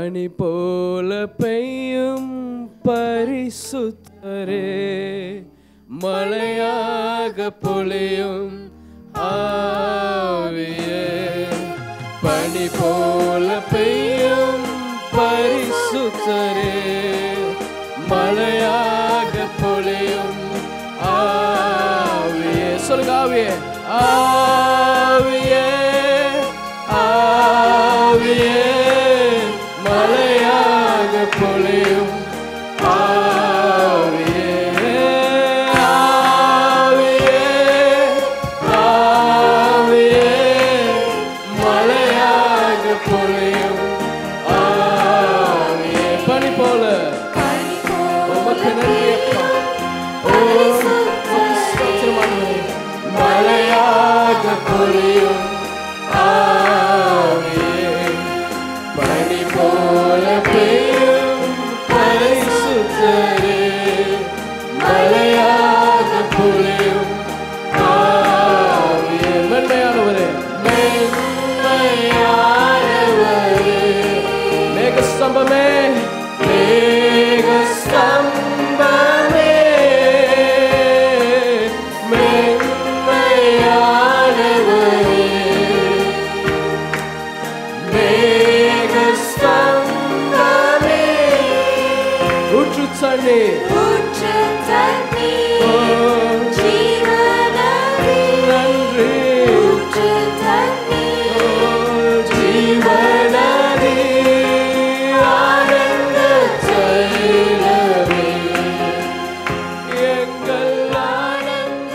பனி போல பெய்யும் பரிசுத்தரே மழையாக பொழியும் ஆவியே பனி போல பெய்யும் பரிசுத்தரே மழையாக பொழியும் ஆவியே சொல்லுங்க ஆவியே ஆவியே ஆவியே மழையாக பொழியும் ஆவியே ஆவியே ஆவியே மழையாக பொழியும் ஆவியே பனி போல உமக்கு நன்றி அப்பா ஓ ஸ்தோத்திரமானவரே. மழையாக பொழியும் ஆவியே பனி போல பெய்யும் பரிசுத்தரே மழையாக பொழியும் ஆவியே மென்மையானவரே மென்மையானவரே மேகஸ்தம்பமே மேகஸ்தம்பமே மென்மையானவரே மேகஸ்தம்பமே ஊற்று தண்ணீர் ஊற்று தண்ணீர் ஓ, ஜீவநதி நன்றி ஊற்று தண்ணீர் ஜீவனதி ஆனந்த தைலமே எங்கள் ஆனந்த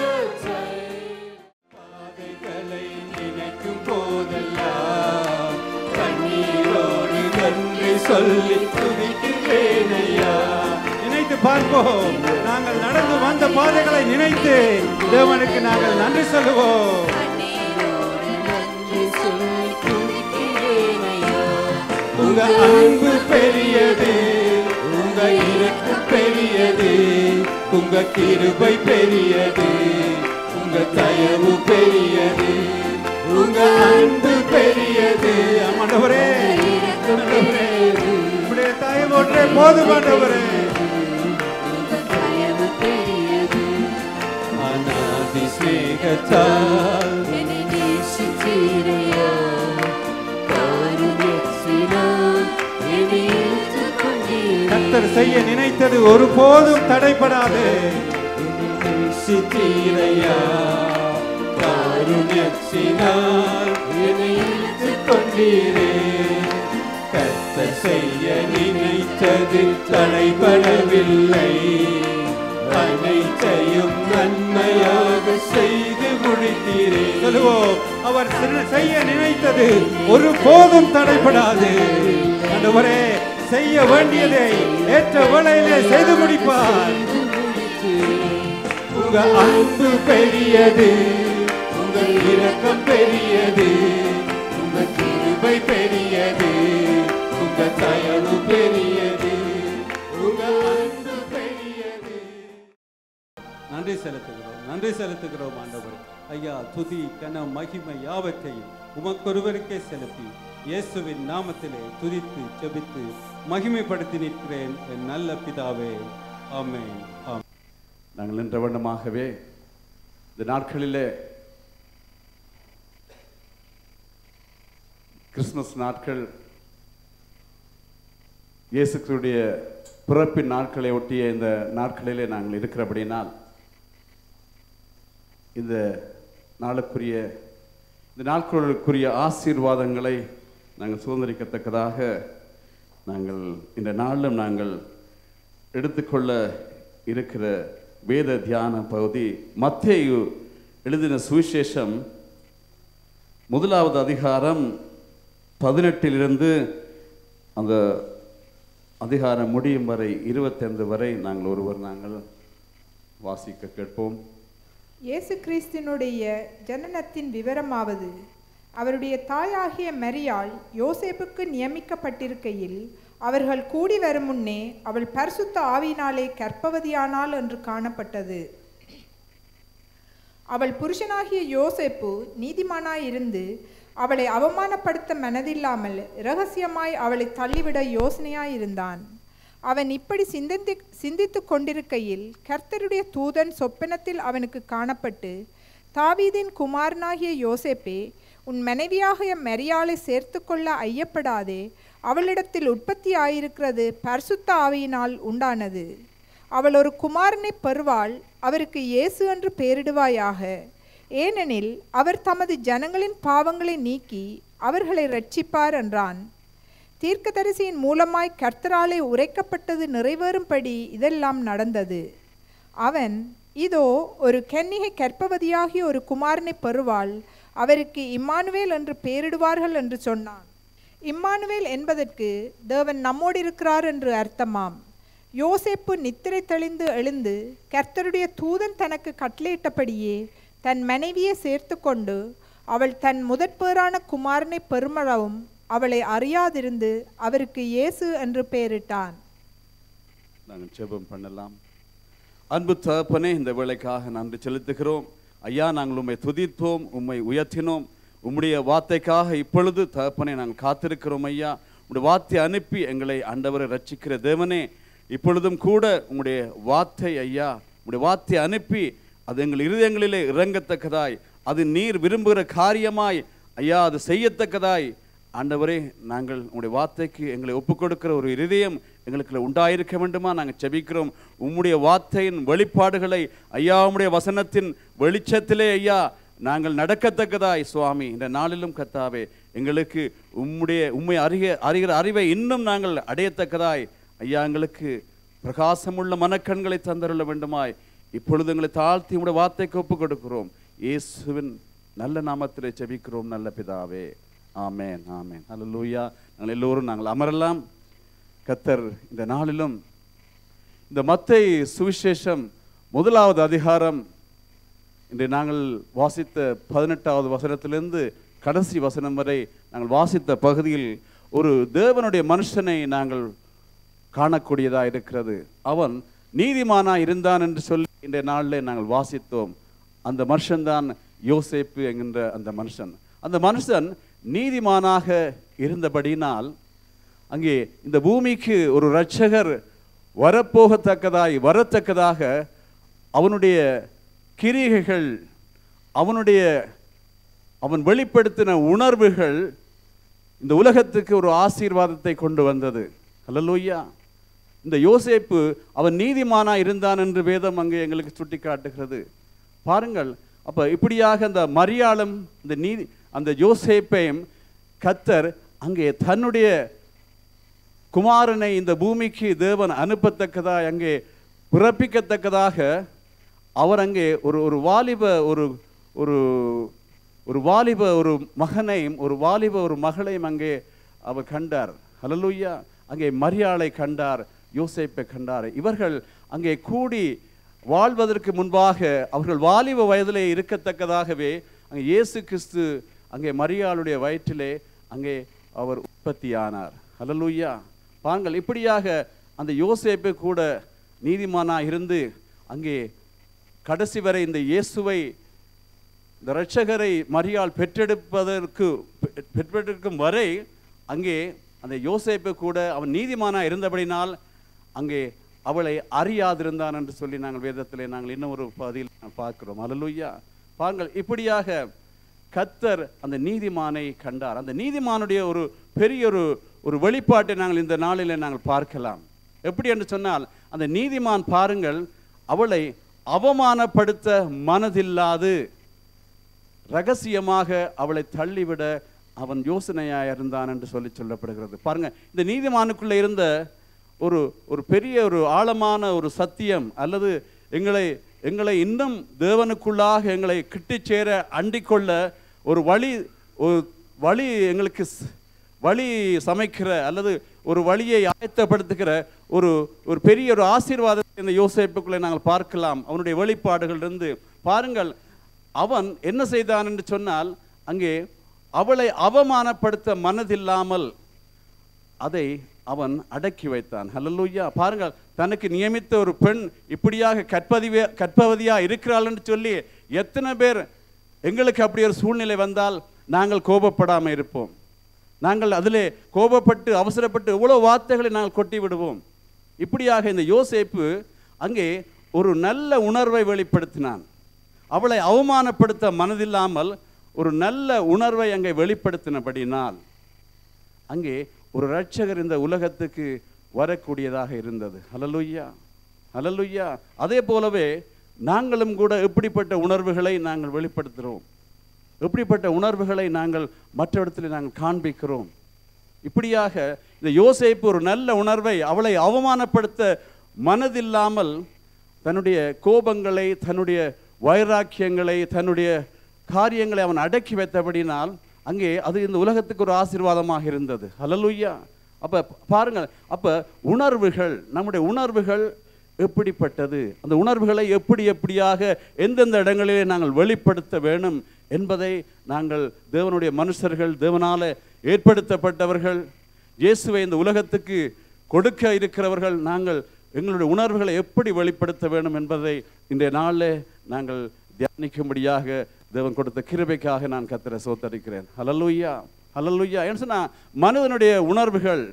பாதைகளை நினைக்கும் போதெல்லாம் கண்ணீரோடு நன்றி சொல்லி துதிக்கிறேன் ஐயா நினைத்து பார்ப்போம் நாங்கள் நடந்து வந்த பாதைகளை நினைத்து தேவனுக்கு நாங்கள் நன்றி சொல்லுவோம் கண்ணீரோடு நன்றி சொல்லி துதிக்கிறேன் ஐயா. உங்க அன்பு பெரியது உங்க இறக்கு பெரியது உங்க கிருபை பெரியது உங்க தயவு பெரியது உங்க அன்பு பெரியது ஆண்டவரே ஆண்டவரே, உம்முடைய தயவு ஒன்றே போதும் ஆண்டவரே உங்கள் தயவு பெரியது. அநாதி சிநேகத்தால் என்னை நேசித்தீரையா. காருண்யத்தினால் என்னை இழுத்துக் கொண்டீரே. கர்த்தர் செய்ய நினைத்தது ஒருபோதும் தடைபடாது சித்தீரையா காருண்யத்தினால் என்னை இழுத்துக் கொண்டீரே கர்த்தர் செய்ய நினைத்தது தடைபடவில்லை அனைத்தையும் நன்மையாக செய்து முடித்தீரே சொல்லுவோம் அவர் சிறு- செய்ய நினைத்தது ஒரு போதும் தடைபடாது ஆண்டவரே செய்ய வேண்டியதை ஏற்ற வேளையிலே செய்து முடிப்பார் உங்க அன்பு பெரியது உங்க இரக்கம் பெரியது உங்க கிருபை பெரியது உங்க தயவு பெரியது உங்க அன்பு பெரியது நன்றி செலுத்துகிறோம் நன்றி செலுத்துகிறோம் ஆண்டவர் ஐயா துதி கன மகிமை யாவற்றையும் உமக்கொருவருக்கே செலுத்தி இயேசுவின் நாமத்திலே துதித்து ஜெபித்து மகிமைப்படுத்தி நிற்கிறேன் என் நல்ல பிதாவே ஆமென் ஆமென் நாங்கள் நின்ற வண்ணமாகவே இந்த நாட்களிலே கிறிஸ்மஸ் நாட்கள் இயேசு கிறிஸ்துவுடைய பிறப்பின் நாட்களை ஒட்டிய இந்த நாட்களிலே நாங்கள் இருக்கிறபடினால் இந்த நாளுக்குரிய இந்த நாட்களுக்குரிய ஆசீர்வாதங்களை நாங்கள் சுதந்திரிக்கத்தக்கதாக நாங்கள் இந்த நாளிலும் நாங்கள் எடுத்துக்கொள்ள இருக்கிற வேத தியான பகுதி மத்தேயு எழுதின சுவிசேஷம் முதலாவது அதிகாரம் பதினெட்டிலிருந்து அந்த அதிகாரம் முடியும் வரை இருபத்தைந்து வரை நாங்கள் ஒருவர் நாங்கள் வாசிக்க கேட்போம் இயேசு கிறிஸ்தினுடைய ஜனனத்தின் விவரமாவது அவருடைய தாயாகிய மரியாள் யோசேப்புக்கு நியமிக்கப்பட்டிருக்கையில் அவர்கள் கூடி வரும் முன்னே அவள் பரிசுத்த ஆவியினாலே கர்ப்பவதியானாள் என்று காணப்பட்டது அவள் புருஷனாகிய யோசேப்பு நீதிமானாயிருந்து அவளை அவமானப்படுத்த மனதில்லாமல் இரகசியமாய் அவளை தள்ளிவிட யோசனையாயிருந்தான் அவன் இப்படி சிந்தித்து சிந்தித்துக் கொண்டிருக்கையில் கர்த்தருடைய தூதன் சொப்பனத்தில் அவனுக்கு காணப்பட்டு தாவீதின் குமாரனாகிய யோசேப்பே உன் மனைவியாகிய மரியாளை சேர்த்துக்கொள்ள ஐயப்படாதே அவளிடத்தில் உற்பத்தி ஆயிருக்கிறது பரிசுத்த ஆவியினால் உண்டானது அவள் ஒரு குமாரனை பெறுவாள் அவருக்கு இயேசு என்று பெயரிடுவாயாக ஏனெனில் அவர் தமது ஜனங்களின் பாவங்களை நீக்கி அவர்களை ரட்சிப்பார் என்றான் தீர்க்கதரிசியின் மூலமாய் கர்த்தராலே உரைக்கப்பட்டது நிறைவேறும்படி இதெல்லாம் நடந்தது அவன் இதோ ஒரு கன்னிகை கர்ப்பவதியாகிய ஒரு குமாரனை பெறுவாள் அவருக்கு இம்மானுவேல் என்று பெயரிடுவார்கள் என்று சொன்னான் இம்மானுவேல் என்பதற்கு தேவன் நம்மோடு இருக்கிறார் என்று அர்த்தமாம் யோசேப்பு நித்திரை தெளிந்து எழுந்து கர்த்தருடைய தூதன் தனக்கு கட்டளையிட்டபடியே தன் மனைவியை சேர்த்து கொண்டு அவள் தன் முதற்பேறான குமாரனை பெருமளவும் அவளை அறியாதிருந்து அவருக்கு இயேசு என்று பெயரிட்டான் நாங்கள் ஜெபம் பண்ணலாம் அன்பு தகப்பனே இந்த வேலைக்காக நன்றி செலுத்துகிறோம் ஐயா நாங்கள் உம்மை துதித்தோம் உம்மை உயர்த்தினோம் உம்முடைய வார்த்தைக்காக இப்பொழுது தகப்பனே நாங்கள் காத்திருக்கிறோம் ஐயா உம்முடைய வார்த்தை அனுப்பி எங்களை ஆண்டவரை ரட்சிக்கிற தேவனே இப்பொழுதும் கூட உம்முடைய வார்த்தை ஐயா உம்முடைய வார்த்தை அனுப்பி அது எங்கள் இருதயங்களிலே இறங்கத்தக்கதாய் அது நீர் விரும்புகிற காரியமாய் ஐயா அது செய்யத்தக்கதாய் ஆண்டவரே நாங்கள் உங்களுடைய வார்த்தைக்கு எங்களை ஒப்புக் கொடுக்கிற ஒரு இருதயம் எங்களுக்கு உண்டாயிருக்க வேண்டுமா நாங்கள் செபிக்கிறோம் உம்முடைய வார்த்தையின் வெளிப்பாடுகளை ஐயா உம்முடைய வசனத்தின் வெளிச்சத்திலே ஐயா நாங்கள் நடக்கத்தக்கதாய் சுவாமி இந்த நாளிலும் கத்தாவே எங்களுக்கு உம்முடைய உண்மை அறிக அறிகிற அறிவை இன்னும் நாங்கள் அடையத்தக்கதாய் ஐயா எங்களுக்கு பிரகாசமுள்ள மனக்கண்களை தந்தருள வேண்டுமாய் இப்பொழுது எங்களை தாழ்த்தி உம்முடைய வார்த்தைக்கு ஒப்புக் கொடுக்கிறோம் இயேசுவின் நல்ல நாமத்திலே ஜெபிக்கிறோம் நல்ல பிதாவே ஆமென் ஆமென் அல்லேலூயா நாங்கள் எல்லோரும் நாங்கள் அமரலாம் கத்தர் இந்த நாளிலும் இந்த மத்தை சுவிசேஷம் முதலாவது அதிகாரம் இன்று நாங்கள் வாசித்த பதினெட்டாவது வசனத்திலிருந்து கடைசி வசனம் வரை நாங்கள் வாசித்த பகுதியில் ஒரு தேவனுடைய மனுஷனை நாங்கள் காணக்கூடியதாக இருக்கிறது அவன் நீதிமானா இருந்தான் என்று சொல்லி இன்றைய நாளில் நாங்கள் வாசித்தோம் அந்த மனுஷன்தான் யோசேப்பு என்கின்ற அந்த மனுஷன் அந்த மனுஷன் நீதிமானாக இருந்தபடினால் அங்கே இந்த பூமிக்கு ஒரு இரட்சகர் வரப்போகத்தக்கதாய் வரத்தக்கதாக அவனுடைய கிரிகைகள் அவனுடைய அவன் வெளிப்படுத்தின உணர்வுகள் இந்த உலகத்துக்கு ஒரு ஆசீர்வாதத்தை கொண்டு வந்தது அல்லலூயா இந்த யோசேப்பு அவன் நீதிமானா இருந்தான் என்று வேதம் அங்கே எங்களுக்கு சுட்டி காட்டுகிறது பாருங்கள் அப்ப இப்படியாக அந்த மரியாளும் இந்த நீதி அந்த யோசேப்பையும் கத்தர் அங்கே தன்னுடைய குமாரனை இந்த பூமிக்கு தேவன் அனுப்பத்தக்கதாக அங்கே பிறப்பிக்கத்தக்கதாக அவர் அங்கே ஒரு ஒரு வாலிப ஒரு ஒரு ஒரு வாலிப ஒரு மகனையும் ஒரு வாலிப ஒரு மகளையும் அங்கே அவர் கண்டார் ஹalleluya அங்கே மரியாளை கண்டார் யோசேப்பை கண்டார் இவர்கள் அங்கே கூடி வாழ்வதற்கு முன்பாக அவர்கள் வாலிப வயதிலே இருக்கத்தக்கதாகவே அங்கே இயேசு கிறிஸ்து அங்கே மரியாளுடைய வயிற்றிலே அங்கே அவர் உற்பத்தியானார் ஹalleluya பாருங்கள் இப்படியாக அந்த யோசேப்பு கூட நீதிமானா இருந்து அங்கே கடைசி வரை இந்த இயேசுவை இந்த இரட்சகரை மரியாள் பெற்றெடுப்பதற்கு பெ- பெற்றெடுக்கும் வரை அங்கே அந்த யோசேப்பு கூட அவன் நீதிமானா இருந்தபடினால் அங்கே அவளை அறியாதிருந்தான் என்று சொல்லி நாங்கள் வேதத்திலே நாங்கள் இன்னும் ஒரு பகுதியில் நாங்கள் பார்க்கிறோம் அல்லலுய்யா பாருங்கள் இப்படியாக கத்தர் அந்த நீதிமானை கண்டார் அந்த நீதிமானுடைய ஒரு பெரிய ஒரு ஒரு வெளிப்பாட்டை நாங்கள் இந்த நாளிலே நாங்கள் பார்க்கலாம் எப்படி என்று சொன்னால் அந்த நீதிமான் பாருங்கள் அவளை அவமானப்படுத்த மனதில்லாது ரகசியமாக அவளை தள்ளிவிட அவன் யோசனையாக இருந்தான் என்று சொல்லி சொல்லப்படுகிறது பாருங்க இந்த நீதிமானுக்குள்ள இருந்த ஒரு ஒரு பெரிய ஒரு ஆழமான ஒரு சத்தியம் அல்லது எங்களை எங்களை இன்னும் தேவனுக்குள்ளாக எங்களை கிட்டிச் சேர அண்டிக்கொள்ள ஒரு வழி ஒரு வழி எங்களுக்கு ஸ்- வழி சமைக்கிற அல்லது ஒரு வழியை ஆயத்தப்படுத்துகிற ஒரு ஒரு பெரிய ஒரு ஆசீர்வாதத்தை இந்த யோசேப்புக்குள்ளே நாங்கள் பார்க்கலாம் அவனுடைய வெளிப்பாடுகள் இருந்து பாருங்கள் அவன் என்ன செய்தான் என்று சொன்னால் அங்கே அவளை அவமானப்படுத்த மனதில்லாமல் அதை அவன் அடக்கி வைத்தான் ஹalleluya பாருங்கள் தனக்கு நியமித்த ஒரு பெண் இப்படியாக கற்பதிவே கற்பவதியா இருக்கிறாள் என்று சொல்லி எத்தனை பேர் எங்களுக்கு அப்படி ஒரு சூழ்நிலை வந்தால் நாங்கள் கோபப்படாமல் இருப்போம் நாங்கள் அதிலே கோபப்பட்டு அவசரப்பட்டு எவ்வளோ வார்த்தைகளை நாங்கள் கொட்டி விடுவோம் இப்படியாக இந்த யோசேப்பு அங்கே ஒரு நல்ல உணர்வை வெளிப்படுத்தினான் அவளை அவமானப்படுத்த மனதில்லாமல் ஒரு நல்ல உணர்வை அங்கே வெளிப்படுத்தினபடினால் அங்கே ஒரு ரட்சகர் இந்த உலகத்துக்கு வரக்கூடியதாக இருந்தது ஹலலுய்யா ஹலலுய்யா அதே போலவே நாங்களும் கூட எப்படிப்பட்ட உணர்வுகளை நாங்கள் வெளிப்படுத்துகிறோம் எப்படிப்பட்ட உணர்வுகளை நாங்கள் மற்ற இடத்துல நாங்கள் காண்பிக்கிறோம் இப்படியாக இந்த யோசேப்பு ஒரு நல்ல உணர்வை அவளை அவமானப்படுத்த மனதில்லாமல் தன்னுடைய கோபங்களை தன்னுடைய வைராக்கியங்களை தன்னுடைய காரியங்களை அவன் அடக்கி வைத்தபடினால் அங்கே அது இந்த உலகத்துக்கு ஒரு ஆசீர்வாதமாக இருந்தது ஹலலுய்யா அப்ப பாருங்கள் அப்ப உணர்வுகள் நம்முடைய உணர்வுகள் எப்படிப்பட்டது அந்த உணர்வுகளை எப்படி எப்படியாக எந்தெந்த இடங்களிலே நாங்கள் வெளிப்படுத்த வேணும் என்பதை நாங்கள் தேவனுடைய மனுஷர்கள் தேவனால ஏற்படுத்தப்பட்டவர்கள் இயேசுவை இந்த உலகத்துக்கு கொடுக்க இருக்கிறவர்கள் நாங்கள் எங்களுடைய உணர்வுகளை எப்படி வெளிப்படுத்த வேண்டும் என்பதை இன்றைய நாளில் நாங்கள் தியானிக்கும்படியாக தேவன் கொடுத்த கிருபைக்காக நான் கத்திர சோத்தரிக்கிறேன் ஹலலுய்யா ஹலலுய்யா ஏன்னு சொன்னா மனிதனுடைய உணர்வுகள்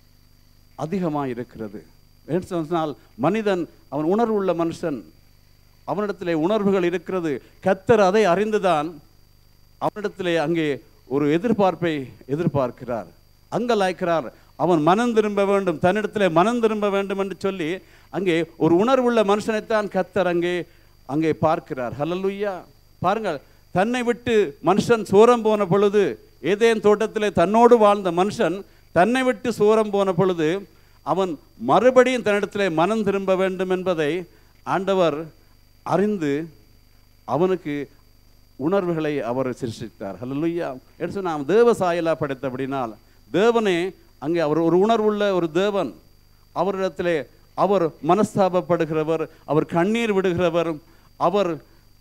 அதிகமாக இருக்கிறது ஏன்னு சொன்னால் மனிதன் அவன் உணர்வுள்ள மனுஷன் அவனிடத்திலே உணர்வுகள் இருக்கிறது கத்தர் அதை அறிந்துதான் அவனிடத்திலே அங்கே ஒரு எதிர்பார்ப்பை எதிர்பார்க்கிறார் அங்கலாய்க்கிறார் அவன் மனம் திரும்ப வேண்டும் தன்னிடத்திலே மனம் திரும்ப வேண்டும் என்று சொல்லி அங்கே ஒரு உணர்வுள்ள மனுஷனைத்தான் கத்தர் அங்கே அங்கே பார்க்கிறார் ஹலலுய்யா பாருங்கள் தன்னை விட்டு மனுஷன் சோரம் போன பொழுது ஏதேன் தோட்டத்திலே தன்னோடு வாழ்ந்த மனுஷன் தன்னை விட்டு சோரம் போன பொழுது அவன் மறுபடியும் தன்னிடத்திலே மனம் திரும்ப வேண்டும் என்பதை ஆண்டவர் அறிந்து அவனுக்கு உணர்வுகளை அவர் சிருஷ்டித்தார் ஹalleluya என்று சொன்னா நாம் தேவ சாயலா படைத்தபடினால் தேவனே அங்கே அவர் ஒரு உணர்வுள்ள ஒரு தேவன் அவரிடத்திலே அவர் மனஸ்தாபப்படுகிறவர் அவர் கண்ணீர் விடுகிறவர் அவர்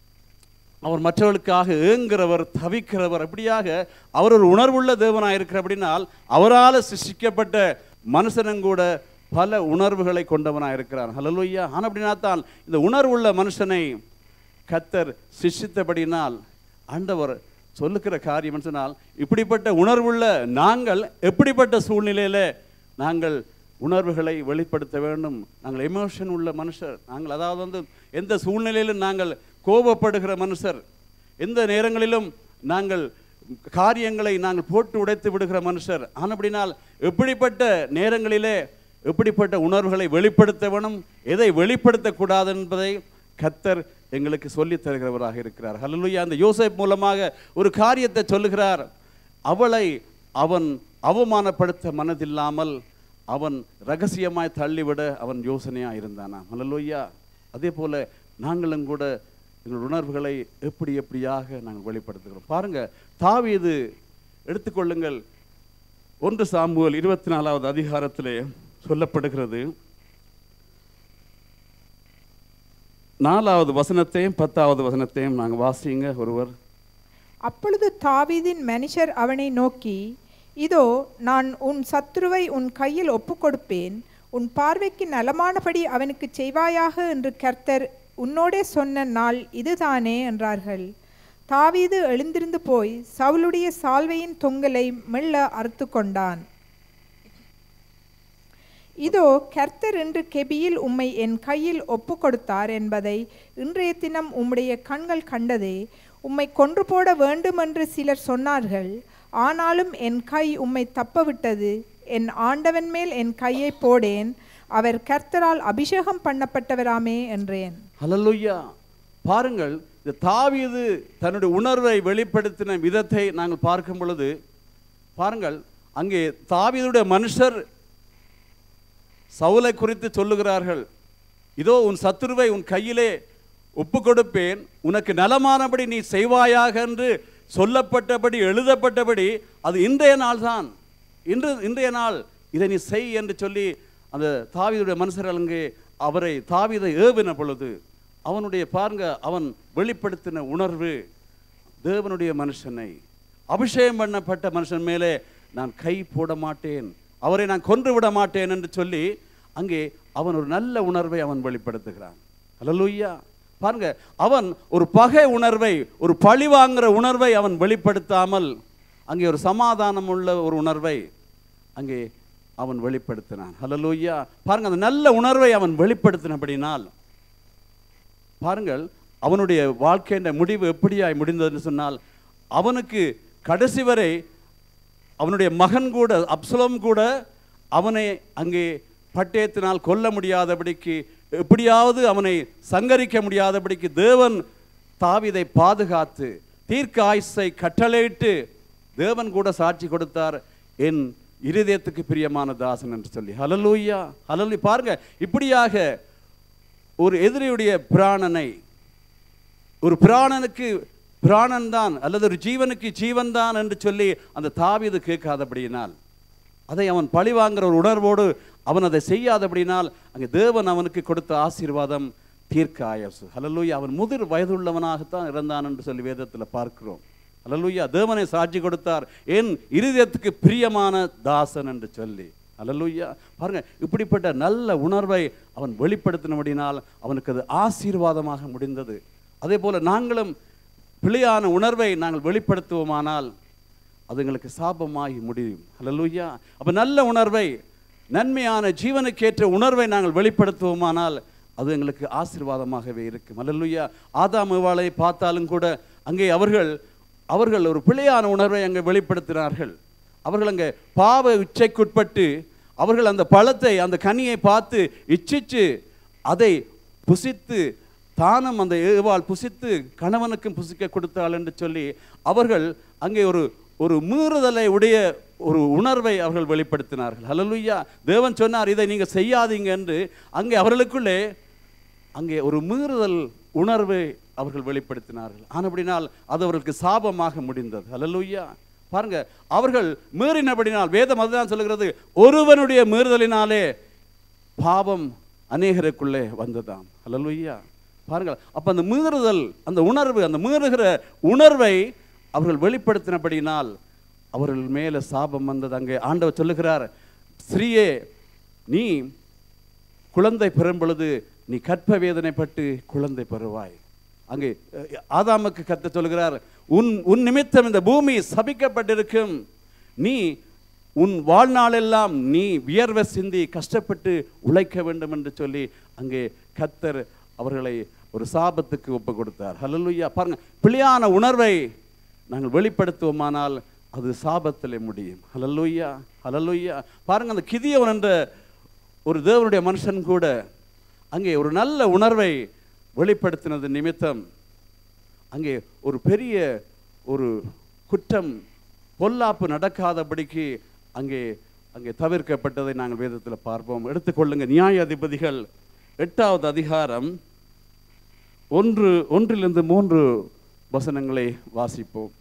அவர் மற்றவர்களுக்காக ஏங்குகிறவர் தவிக்கிறவர் அப்படியாக அவர் ஒரு உணர்வுள்ள தேவனாக இருக்கிற அப்படின்னால் அவரால் சிருஷ்டிக்கப்பட்ட மனுஷனும் கூட பல உணர்வுகளை கொண்டவனாக இருக்கிறார் ஹலலுய்யா ஆனால் அப்படின்னா தான் இந்த உணர்வுள்ள மனுஷனை கத்தர் சிருஷ்டித்தபடினால் ஆண்டவர் சொல்லுகிற காரியம் சொன்னால் இப்படிப்பட்ட உணர்வுள்ள நாங்கள் எப்படிப்பட்ட சூழ்நிலையில் நாங்கள் உணர்வுகளை வெளிப்படுத்த வேண்டும் நாங்கள் எமோஷன் உள்ள மனுஷர் நாங்கள் அதாவது வந்து எந்த சூழ்நிலையிலும் நாங்கள் கோபப்படுகிற மனுஷர் எந்த நேரங்களிலும் நாங்கள் காரியங்களை நாங்கள் போட்டு உடைத்து விடுகிற மனுஷர் ஆனால் அப்படினால் எப்படிப்பட்ட நேரங்களிலே எப்படிப்பட்ட உணர்வுகளை வெளிப்படுத்த வேணும் எதை வெளிப்படுத்தக்கூடாது என்பதை கத்தர் எங்களுக்கு சொல்லித் தருகிறவராக இருக்கிறார் ஹalleluya அந்த யோசேப் மூலமாக ஒரு காரியத்தை சொல்லுகிறார் அவளை அவன் அவமானப்படுத்த மனதில்லாமல் அவன் ரகசியமாய் தள்ளிவிட அவன் யோசனையாக இருந்தானா ஹalleluya அதே போல நாங்களும் கூட எங்கள் உணர்வுகளை எப்படி எப்படியாக நாங்கள் வெளிப்படுத்துகிறோம் பாருங்க தாவீது எடுத்துக்கொள்ளுங்கள் ஒன்று சாம்புவல் இருபத்தி நாலாவது அதிகாரத்திலே சொல்லப்படுகிறது நாலாவது வசனத்தையும் பத்தாவது வசனத்தையும் நாங்கள் வாசிங்க ஒருவர் அப்பொழுது தாவீதின் மனுஷர் அவனை நோக்கி இதோ நான் உன் சத்துருவை உன் கையில் ஒப்புக்கொடுப்பேன் உன் பார்வைக்கு நலமானபடி அவனுக்கு செய்வாயாக என்று கர்த்தர் உன்னோடே சொன்ன நாள் இதுதானே என்றார்கள் தாவீது எழுந்திருந்து போய் சவுலுடைய சால்வையின் தொங்கலை மெல்ல அறுத்து கொண்டான் இதோ கர்த்தர் இன்று கெபியில் உம்மை என் கையில் ஒப்பு கொடுத்தார் என்பதை இன்றைய தினம் உம்முடைய கண்கள் கண்டதே உம்மை கொன்று போட வேண்டுமென்று சிலர் சொன்னார்கள் ஆனாலும் என் கை உம்மை தப்பவிட்டது என் ஆண்டவன் மேல் என் கையை போடேன் அவர் கர்த்தரால் அபிஷேகம் பண்ணப்பட்டவராமே என்றேன் ஹalleluya பாருங்கள் இந்த தாவீது தன்னுடைய உணர்வை வெளிப்படுத்தின விதத்தை நாங்கள் பார்க்கும் பொழுது பாருங்கள் அங்கே தாவீதுடைய மனுஷர் சவுலை குறித்து சொல்லுகிறார்கள் இதோ உன் சத்துருவை உன் கையிலே ஒப்பு கொடுப்பேன் உனக்கு நலமானபடி நீ செய்வாயாக என்று சொல்லப்பட்டபடி எழுதப்பட்டபடி அது இன்றைய நாள் தான் இன்று இன்றைய நாள் இதை நீ செய் என்று சொல்லி அந்த தாவீதுடைய மனுஷர்கள் அங்கே அவரை தாவீதை ஏவின பொழுது அவனுடைய பாருங்க அவன் வெளிப்படுத்தின உணர்வு தேவனுடைய மனுஷனை அபிஷேகம் பண்ணப்பட்ட மனுஷன் மேலே நான் கை போட மாட்டேன் அவரை நான் கொன்று விட மாட்டேன் என்று சொல்லி அங்கே அவன் ஒரு நல்ல உணர்வை அவன் வெளிப்படுத்துகிறான் அல்லலுய்யா பாருங்க அவன் ஒரு பகை உணர்வை ஒரு பழி வாங்குற உணர்வை அவன் வெளிப்படுத்தாமல் அங்கே ஒரு சமாதானம் உள்ள ஒரு உணர்வை அங்கே அவன் வெளிப்படுத்தினான் ஹalleluya பாருங்க அந்த நல்ல உணர்வை அவன் வெளிப்படுத்தினபடினால் பாருங்கள் அவனுடைய வாழ்க்கையின் முடிவு எப்படியாய் முடிந்ததுன்னு சொன்னால் அவனுக்கு கடைசி வரை அவனுடைய மகன் கூட அப்சலோம் கூட அவனை அங்கே பட்டயத்தினால் கொல்ல முடியாதபடிக்கு எப்படியாவது அவனை சங்கரிக்க முடியாதபடிக்கு தேவன் தாவீதை பாதுகாத்து தீர்க்க ஆயுசை கட்டளையிட்டு தேவன் கூட சாட்சி கொடுத்தார் என் இருதயத்துக்கு பிரியமான தாசன் என்று சொல்லி ஹலலூயா ஹலலு பாருங்க இப்படியாக ஒரு எதிரியுடைய பிராணனை ஒரு பிராணனுக்கு பிராணன் தான் அல்லது ஒரு ஜீவனுக்கு ஜீவன் தான் என்று சொல்லி அந்த தாவீது கேட்காதபடியினால் அதை அவன் பழி வாங்குற ஒரு உணர்வோடு அவன் அதை செய்யாதபடினால் அங்கே தேவன் அவனுக்கு கொடுத்த ஆசீர்வாதம் தீர்க்க ஆயசு ஹலலூயா அவன் முதிர் வயதுள்ளவனாகத்தான் இருந்தான் என்று சொல்லி வேதத்தில் பார்க்கிறோம் ஹலலூயா தேவனை சாட்சி கொடுத்தார் என் இருதயத்துக்கு பிரியமான தாசன் என்று சொல்லி ஹalleluya பாருங்க இப்படிப்பட்ட நல்ல உணர்வை அவன் வெளிப்படுத்தினபடினால் அவனுக்கு அது ஆசீர்வாதமாக முடிந்தது அதே போல நாங்களும் பிழையான உணர்வை நாங்கள் வெளிப்படுத்துவோமானால் அது எங்களுக்கு சாபமாகி முடியும் ஹalleluya அப்ப நல்ல உணர்வை நன்மையான ஜீவனுக்கேற்ற உணர்வை நாங்கள் வெளிப்படுத்துவோமானால் அது எங்களுக்கு ஆசீர்வாதமாகவே இருக்கும் ஹalleluya ஆதாம் ஏவாளை பார்த்தாலும் கூட அங்கே அவர்கள் அவர்கள் ஒரு பிழையான உணர்வை அங்கே வெளிப்படுத்தினார்கள் அவர்கள் அங்கே பாவ இச்சைக்குட்பட்டு அவர்கள் அந்த பழத்தை அந்த கனியை பார்த்து இச்சிச்சு அதை புசித்து தானும் அந்த ஏவாள் புசித்து கணவனுக்கும் புசிக்க கொடுத்தாள் என்று சொல்லி அவர்கள் அங்கே ஒரு ஒரு மீறுதலை உடைய ஒரு உணர்வை அவர்கள் வெளிப்படுத்தினார்கள் ஹalleluya தேவன் சொன்னார் இதை நீங்க செய்யாதீங்க என்று அங்கே அவர்களுக்குள்ளே அங்கே ஒரு மீறுதல் உணர்வை அவர்கள் வெளிப்படுத்தினார்கள் ஆனபடினால் அது அவர்களுக்கு சாபமாக முடிந்தது ஹalleluya பாருங்க அவர்கள் மீறினபடினால் வேதம் அதுதான் சொல்லுகிறது ஒருவனுடைய மீறுதலினாலே பாவம் அநேகருக்குள்ளே வந்ததாம் ஹalleluya பாருங்கள் அப்ப அந்த மீறுதல் அந்த உணர்வு அந்த மீறுகிற உணர்வை அவர்கள் வெளிப்படுத்தினபடினால் அவர்கள் மேலே சாபம் வந்தது அங்கே ஆண்டவர் சொல்லுகிறார் ஸ்ரீயே நீ குழந்தை பெறும் பொழுது நீ கற்ப வேதனைப்பட்டு குழந்தை பெறுவாய் அங்கே அஹ், ஆதாமுக்கு கத்த சொல்கிறார் உன் உன் நிமித்தம் இந்த பூமி சபிக்கப்பட்டிருக்கும் நீ உன் வாழ்நாளெல்லாம் நீ வியர்வை சிந்தி கஷ்டப்பட்டு உழைக்க வேண்டும் என்று சொல்லி அங்கே கத்தர் அவர்களை ஒரு சாபத்துக்கு ஒப்பு கொடுத்தார் ஹalleluya பாருங்க பிழையான உணர்வை நாங்கள் வெளிப்படுத்துவோமானால் அது சாபத்திலே முடியும் ஹalleluya ஹalleluya பாருங்க அந்த கிதியவன் என்ற ஒரு தேவனுடைய மனுஷன் கூட அங்கே ஒரு நல்ல உணர்வை வெளிப்படுத்தினது நிமித்தம் அங்கே ஒரு பெரிய ஒரு குற்றம் பொல்லாப்பு நடக்காதபடிக்கு அங்கே அங்கே தவிர்க்கப்பட்டதை நாங்கள் வேதத்தில் பார்ப்போம் எடுத்துக்கொள்ளுங்க நியாயாதிபதிகள் எட்டாவது அதிகாரம் ஒன்று ஒன்றிலிருந்து மூன்று வசனங்களை வாசிப்போம்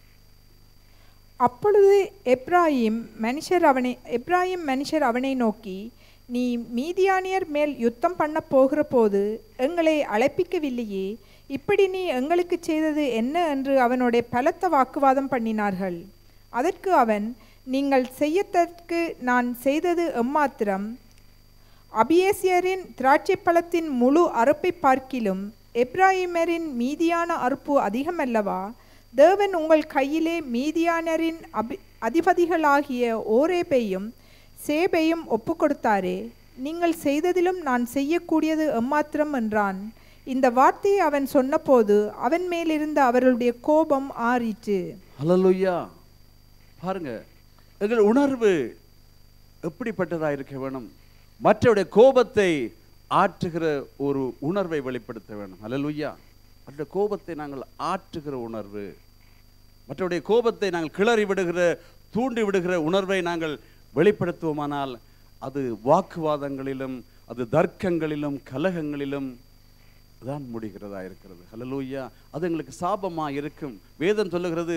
அப்பொழுது எப்ராயிம் மனுஷர் அவனை எப்ராயிம் மனுஷர் அவனை நோக்கி நீ மீதியானியர் மேல் யுத்தம் பண்ண போகிற போது எங்களை அழைப்பிக்கவில்லையே இப்படி நீ எங்களுக்கு செய்தது என்ன என்று அவனுடைய பலத்த வாக்குவாதம் பண்ணினார்கள் அதற்கு அவன் நீங்கள் செய்யத்தற்கு நான் செய்தது எம்மாத்திரம் அபியேசியரின் திராட்சை பழத்தின் முழு அறுப்பை பார்க்கிலும் எப்ராஹிமரின் மீதியான அறுப்பு அதிகமல்லவா தேவன் உங்கள் கையிலே மீதியானரின் அபி அதிபதிகளாகிய ஓரேபையும் சேபையும் ஒப்பு கொடுத்தாரே நீங்கள் செய்ததிலும் நான் செய்யக்கூடியது எம்மாத்திரம் என்றான் இந்த வார்த்தையை அவன் சொன்னபோது அவன் மேலிருந்த அவர்களுடைய கோபம் ஆறிற்று ஹalleluya பாருங்க எங்கள் உணர்வு எப்படிப்பட்டதா இருக்க வேணும் மற்றவருடைய கோபத்தை ஆற்றுகிற ஒரு உணர்வை வெளிப்படுத்த வேணும் ஹalleluya மற்ற கோபத்தை நாங்கள் ஆற்றுகிற உணர்வு மற்றவருடைய கோபத்தை நாங்கள் கிளறி விடுகிற தூண்டி விடுகிற உணர்வை நாங்கள் வெளிப்படுத்துவோமானால் அது வாக்குவாதங்களிலும் அது தர்க்கங்களிலும் கலகங்களிலும் தான் முடிகிறதா இருக்கிறது ஹalleluya அது எங்களுக்கு சாபமா இருக்கும் வேதம் சொல்லுகிறது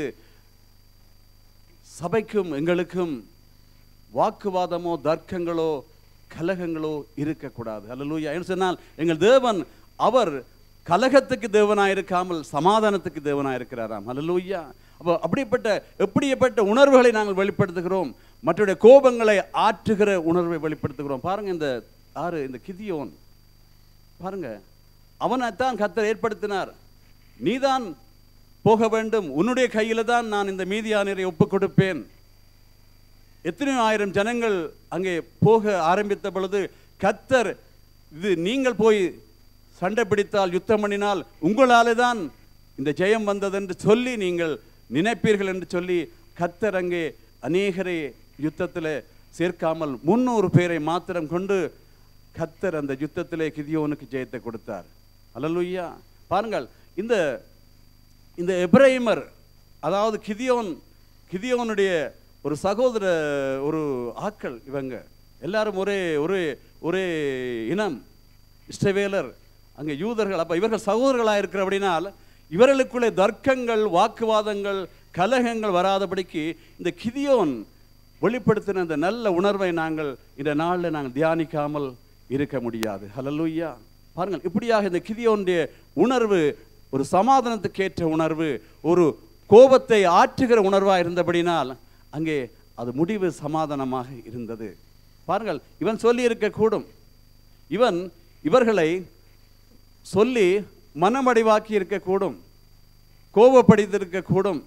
சபைக்கும் எங்களுக்கும் வாக்குவாதமோ தர்க்கங்களோ கலகங்களோ இருக்கக்கூடாது ஹalleluya என்று சொன்னால் எங்கள் தேவன் அவர் கலகத்துக்கு தேவனாய் இருக்காமல் சமாதானத்துக்கு தேவனாய் இருக்கிறாராம் ஹalleluya அப்போ அப்படிப்பட்ட எப்படிப்பட்ட உணர்வுகளை நாங்கள் வெளிப்படுத்துகிறோம் மற்றவருடைய கோபங்களை ஆற்றுகிற உணர்வை வெளிப்படுத்துகிறோம் பாருங்க இந்த ஆறு இந்த கிதியோன் பாருங்க அவனைத்தான் கத்தர் ஏற்படுத்தினார் நீதான் போக வேண்டும் உன்னுடைய கையில தான் நான் இந்த மீதியானரை ஒப்புக் கொடுப்பேன் எத்தனையோ ஆயிரம் ஜனங்கள் அங்கே போக ஆரம்பித்த பொழுது கத்தர் இது நீங்கள் போய் சண்டை பிடித்தால் யுத்தம் பண்ணினால் உங்களாலே தான் இந்த ஜெயம் வந்ததென்று சொல்லி நீங்கள் நினைப்பீர்கள் என்று சொல்லி கத்தர் அங்கே அநேகரை யுத்தத்தில் சேர்க்காமல் முன்னூறு பேரை மாத்திரம் கொண்டு கத்தர் அந்த யுத்தத்திலே கிதியோனுக்கு ஜெயத்தை கொடுத்தார் அல்லலுய்யா பாருங்கள் இந்த இந்த எப்ரஹிமர் அதாவது கிதியோன் கிதியோனுடைய ஒரு சகோதர ஒரு ஆக்கள் இவங்க எல்லாரும் ஒரே ஒரே ஒரே இனம் இஷ்டவேலர் அங்கே யூதர்கள் அப்போ இவர்கள் சகோதரர்களாக இருக்கிற அப்படினால் இவர்களுக்குள்ளே தர்க்கங்கள் வாக்குவாதங்கள் கலகங்கள் வராதபடிக்கு இந்த கிதியோன் வெளிப்படுத்தின அந்த நல்ல உணர்வை நாங்கள் இந்த நாளில் நாங்கள் தியானிக்காமல் இருக்க முடியாது ஹலலூயா பாருங்கள் இப்படியாக இந்த கிதியோனுடைய உணர்வு ஒரு சமாதானத்துக்கேற்ற உணர்வு ஒரு கோபத்தை ஆற்றுகிற உணர்வாக இருந்தபடினால் அங்கே அது முடிவு சமாதானமாக இருந்தது பாருங்கள் இவன் சொல்லி இருக்கக்கூடும் இவன் இவர்களை சொல்லி மனமடிவாக்கி இருக்கக்கூடும் கோபப்படுத்திருக்கக்கூடும்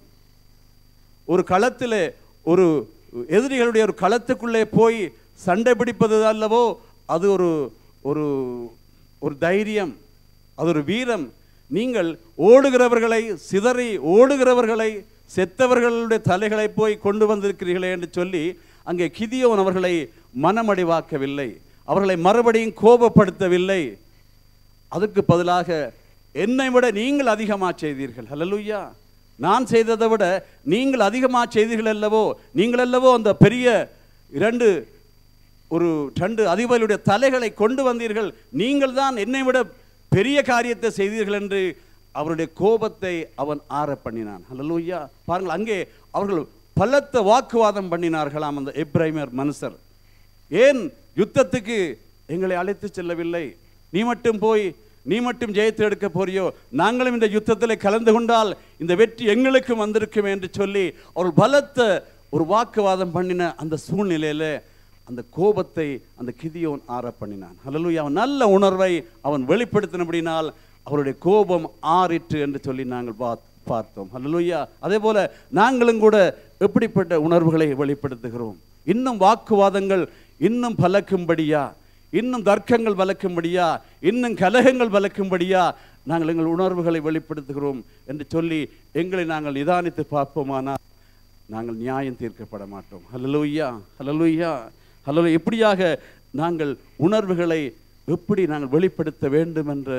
ஒரு களத்திலே ஒரு எதிரிகளுடைய ஒரு களத்துக்குள்ளே போய் சண்டை பிடிப்பது அல்லவோ அது ஒரு ஒரு ஒரு தைரியம் அது ஒரு வீரம் நீங்கள் ஓடுகிறவர்களை சிதறி ஓடுகிறவர்களை செத்தவர்களுடைய தலைகளை போய் கொண்டு வந்திருக்கிறீர்களே என்று சொல்லி அங்கே கிதியோன் அவர்களை மனமடிவாக்கவில்லை அவர்களை மறுபடியும் கோபப்படுத்தவில்லை அதற்கு பதிலாக என்னை விட நீங்கள் அதிகமாக செய்தீர்கள் ஹalleluya நான் செய்ததை விட நீங்கள் அதிகமாக செய்தீர்கள் அல்லவோ நீங்கள் அல்லவோ அந்த பெரிய இரண்டு ஒரு ரெண்டு அதிபர்களுடைய தலைகளை கொண்டு வந்தீர்கள் நீங்கள் தான் என்னை விட பெரிய காரியத்தை செய்தீர்கள் என்று அவருடைய கோபத்தை அவன் ஆற பண்ணினான் ஹalleluya பாருங்கள் அங்கே அவர்கள் பலத்த வாக்குவாதம் பண்ணினார்களாம் அந்த எப்ரைமர் மனுஷர் ஏன் யுத்தத்துக்கு எங்களை அழைத்து செல்லவில்லை நீ மட்டும் போய் நீ மட்டும் ஜெயத்தை எடுக்க போறியோ நாங்களும் இந்த யுத்தத்தில் கலந்து கொண்டால் இந்த வெற்றி எங்களுக்கும் வந்திருக்கும் என்று சொல்லி அவர்கள் பலத்த ஒரு வாக்குவாதம் பண்ணின அந்த சூழ்நிலையில அந்த கோபத்தை அந்த கிதியோன் ஆற பண்ணினான் ஹalleluya அவன் நல்ல உணர்வை அவன் வெளிப்படுத்தினபடினால் அவருடைய கோபம் ஆறிற்று என்று சொல்லி நாங்கள் பாத்- பார்த்தோம் ஹalleluya அதே போல நாங்களும் கூட எப்படிப்பட்ட உணர்வுகளை வெளிப்படுத்துகிறோம் இன்னும் வாக்குவாதங்கள் இன்னும் பலக்கும்படியா இன்னும் தர்க்கங்கள் வளர்க்கும்படியா இன்னும் கலகங்கள் வளர்க்கும்படியா நாங்கள் எங்கள் உணர்வுகளை வெளிப்படுத்துகிறோம் என்று சொல்லி எங்களை நாங்கள் நிதானித்து பார்ப்போமானால் நாங்கள் நியாயம் தீர்க்கப்பட மாட்டோம் ஹalleluya ஹalleluya ஹalleluya எப்படியாக நாங்கள் உணர்வுகளை எப்படி நாங்கள் வெளிப்படுத்த வேண்டும் என்ற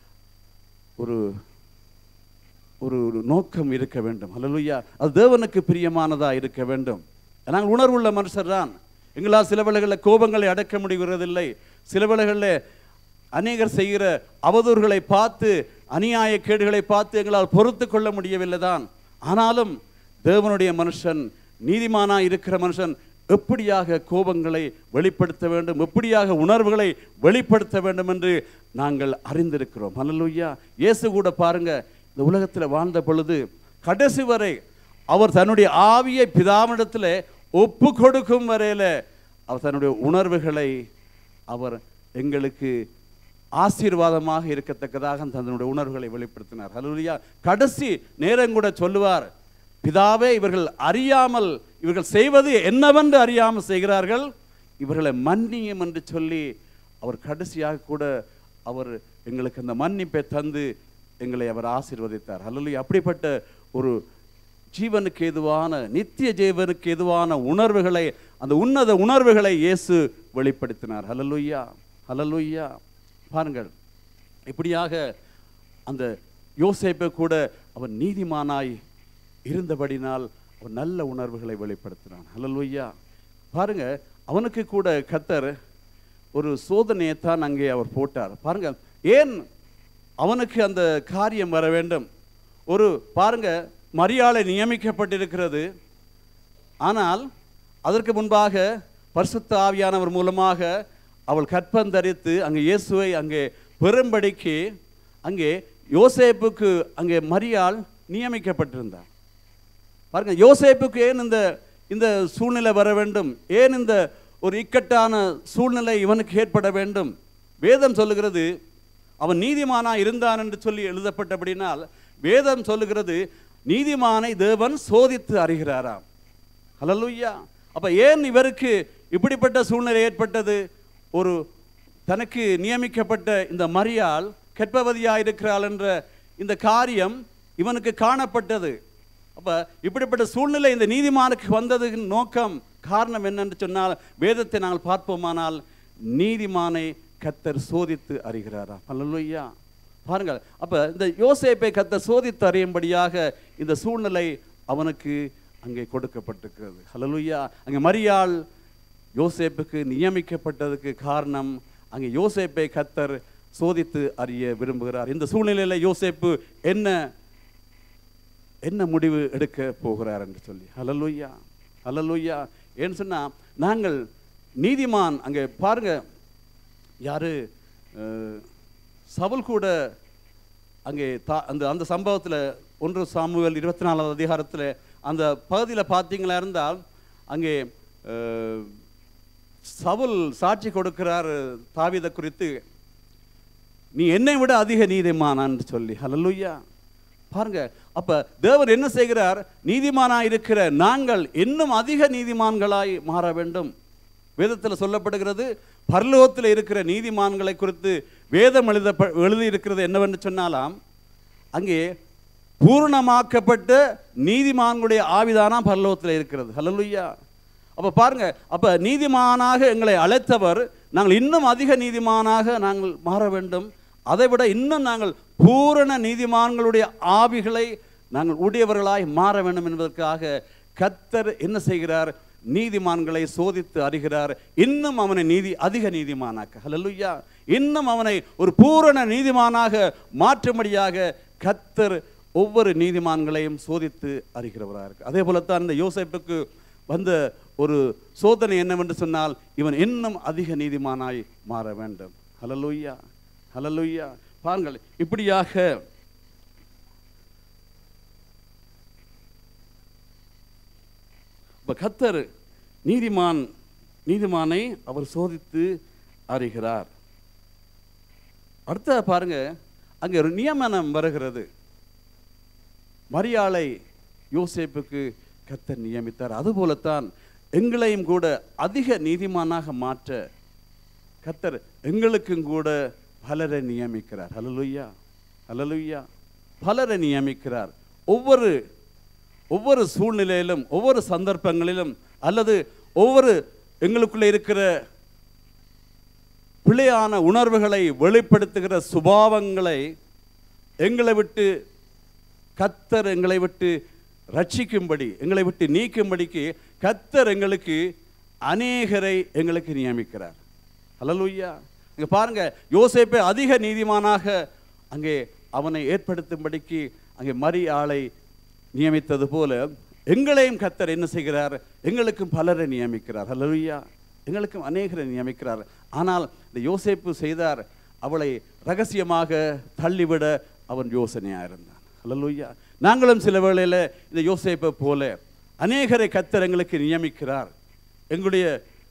ஒரு ஒரு ஒரு நோக்கம் இருக்க வேண்டும் ஹalleluya அது தேவனுக்கு பிரியமானதா இருக்க வேண்டும் நாங்கள் உணர்வுள்ள மனுஷர் தான் எங்களால் சில வேளைகளில் கோபங்களை அடக்க முடிகிறதில்லை சில வேளைகளில் அநேகர் செய்கிற அவதூறுகளை பார்த்து அநியாய கேடுகளை பார்த்து எங்களால் பொறுத்து கொள்ள முடியவில்லை தான் ஆனாலும் தேவனுடைய மனுஷன் நீதிமானா இருக்கிற மனுஷன் எப்படியாக கோபங்களை வெளிப்படுத்த வேண்டும் எப்படியாக உணர்வுகளை வெளிப்படுத்த வேண்டும் என்று நாங்கள் அறிந்திருக்கிறோம் ஹalleluya இயேசு கூட பாருங்க இந்த உலகத்தில் வாழ்ந்த பொழுது கடைசி வரை அவர் தன்னுடைய ஆவியை பிதாவிடத்தில் ஒப்பு கொடுக்கும் வரையில அவர் தன்னுடைய உணர்வுகளை அவர் எங்களுக்கு ஆசீர்வாதமாக இருக்கத்தக்கதாக தன்னுடைய உணர்வுகளை வெளிப்படுத்தினார் ஹalleluya கடைசி நேரம் கூட சொல்லுவார் பிதாவே இவர்கள் அறியாமல் இவர்கள் செய்வது என்னவென்று அறியாமல் செய்கிறார்கள் இவர்களை மன்னியும் என்று சொல்லி அவர் கடைசியாக கூட அவர் எங்களுக்கு அந்த மன்னிப்பை தந்து எங்களை அவர் ஆசீர்வதித்தார் ஹalleluya அப்படிப்பட்ட ஒரு ஜீவனுக்கு எதுவான நித்திய ஜீவனுக்கு எதுவான உணர்வுகளை அந்த உன்னத உணர்வுகளை இயேசு வெளிப்படுத்தினார் ஹalleluya ஹalleluya பாருங்கள் இப்படியாக அந்த யோசேப்பை கூட அவன் நீதிமானாய் இருந்தபடினால் அவன் நல்ல உணர்வுகளை வெளிப்படுத்தினான் ஹalleluya பாருங்க அவனுக்கு கூட கத்தர் ஒரு சோதனையை தான் அங்கே அவர் போட்டார் பாருங்க ஏன் அவனுக்கு அந்த காரியம் வர வேண்டும் ஒரு பாருங்க மரியாதை நியமிக்கப்பட்டிருக்கிறது ஆனால் அதற்கு முன்பாக பரிசுத்த ஆவியானவர் மூலமாக அவள் கற்பந்தரித்து அங்கே இயேசுவை அங்கே பெரும்படிக்கு அங்கே யோசேப்புக்கு அங்கே மரியாள் நியமிக்கப்பட்டிருந்தார் பாருங்க யோசேப்புக்கு ஏன் இந்த இந்த சூழ்நிலை வர வேண்டும் ஏன் இந்த ஒரு இக்கட்டான சூழ்நிலை இவனுக்கு ஏற்பட வேண்டும் வேதம் சொல்லுகிறது அவன் நீதிமானா இருந்தான் என்று சொல்லி எழுதப்பட்டபடினால் வேதம் சொல்லுகிறது நீதிமானை தேவன் சோதித்து அறிகிறாராம் ஹalleluya அப்ப ஏன் இவருக்கு இப்படிப்பட்ட சூழ்நிலை ஏற்பட்டது ஒரு தனக்கு நியமிக்கப்பட்ட இந்த மரியாள் கெட்பவதியாக இருக்கிறாள் என்ற இந்த காரியம் இவனுக்கு காணப்பட்டது அப்ப இப்படிப்பட்ட சூழ்நிலை இந்த நீதிமானுக்கு வந்ததுக்கு நோக்கம் காரணம் என்னன்னு சொன்னால் வேதத்தை நாங்கள் பார்ப்போமானால் நீதிமானை கத்தர் சோதித்து அறிகிறாரா ஹalleluya பாருங்கள் அப்ப இந்த யோசேப்பை கத்தர் சோதித்து அறியும்படியாக இந்த சூழ்நிலை அவனுக்கு அங்கே கொடுக்கப்பட்டிருக்கிறது ஹalleluya அங்கே மரியாள் யோசேப்புக்கு நியமிக்கப்பட்டதுக்கு காரணம் அங்கே யோசேப்பை கத்தர் சோதித்து அறிய விரும்புகிறார் இந்த சூழ்நிலையில் யோசேப்பு என்ன என்ன முடிவு எடுக்க போகிறார் என்று சொல்லி ஹalleluya ஹalleluya ஏன்னு சொன்னா நாங்கள் நீதிமான் அங்கே பாருங்க யாரு அஹ், சவுல் கூட அங்கே தா அந்த அந்த சம்பவத்தில் ஒன்று சாமுவேல் இருபத்தி நாலாவது அதிகாரத்தில் அந்த பகுதியில் பார்த்தீங்களா இருந்தால் அங்கே அஹ், சவுல் சாட்சி கொடுக்கிறார் தாவீதை குறித்து நீ என்னை விட அதிக நீதிமானான்னு சொல்லி ஹalleluya பாருங்க அப்ப தேவன் என்ன செய்கிறார் நீதிமானா இருக்கிற நாங்கள் இன்னும் அதிக நீதிமான்களாய் மாற வேண்டும் வேதத்தில் சொல்லப்படுகிறது பரலோகத்தில் இருக்கிற நீதிமான்களை குறித்து வேதம் எழுத எழுதி இருக்கிறது என்னவென்று சொன்னாலாம் அங்கே பூரணமாக்கப்பட்ட நீதிமான்களுடைய ஆவிதானா பரலோகத்தில் இருக்கிறது ஹalleluya அப்ப பாருங்க அப்ப நீதிமானாக எங்களை அழைத்தவர் நாங்கள் இன்னும் அதிக நீதிமானாக நாங்கள் மாற வேண்டும் அதை விட இன்னும் நாங்கள் பூரண நீதிமான்களுடைய ஆவிகளை நாங்கள் உடையவர்களாய் மாற வேண்டும் என்பதற்காக கத்தர் என்ன செய்கிறார் நீதிமான்களை சோதித்து அறிகிறார் இன்னும் அவனை நீதி அதிக நீதிமானாக்க ஹalleluya இன்னும் அவனை ஒரு பூரண நீதிமானாக மாற்றும்படியாக கத்தர் ஒவ்வொரு நீதிமான்களையும் சோதித்து அறிகிறவராக இருக்கு அதே போலத்தான் இந்த யோசேப்புக்கு வந்த ஒரு சோதனை என்னவென்று சொன்னால் இவன் இன்னும் அதிக நீதிமானாய் மாற வேண்டும் ஹalleluya ஹalleluya பாருங்கள் இப்படியாக இப்ப கத்தர் நீதிமான் நீதிமானை அவர் சோதித்து அறிகிறார் அடுத்த பாருங்க அங்கே ஒரு நியமனம் வருகிறது மரியாளை யோசேப்புக்கு கத்தர் நியமித்தார் அதுபோலத்தான் எங்களையும் கூட அதிக நீதிமானாக மாற்ற கத்தர் எங்களுக்கும் கூட பலரை நியமிக்கிறார் ஹalleluya ஹalleluya பலரை நியமிக்கிறார் ஒவ்வொரு ஒவ்வொரு சூழ்நிலையிலும் ஒவ்வொரு சந்தர்ப்பங்களிலும் அல்லது ஒவ்வொரு எங்களுக்குள்ள இருக்கிற பிழையான உணர்வுகளை வெளிப்படுத்துகிற சுபாவங்களை எங்களை விட்டு கத்தர் எங்களை விட்டு ரட்சிக்கும்படி எங்களை விட்டு நீக்கும்படிக்கு கத்தர் எங்களுக்கு அநேகரை எங்களுக்கு நியமிக்கிறார் ஹalleluya இங்க பாருங்க யோசேப்பை அதிக நீதிமானாக அங்கே அவனை ஏற்படுத்தும்படிக்கு அங்கே மரி ஆளை நியமித்தது போல எங்களையும் கத்தர் என்ன செய்கிறார் எங்களுக்கும் பலரை நியமிக்கிறார் ஹalleluya எங்களுக்கும் அநேகரை நியமிக்கிறார் ஆனால் இந்த யோசேப்பு செய்தார் அவளை ரகசியமாக தள்ளிவிட அவன் யோசனையா இருந்தான் ஹalleluya நாங்களும் சில வேளையில் இந்த யோசேப்பை போல அநேகரை கத்தர் எங்களுக்கு நியமிக்கிறார் எங்களுடைய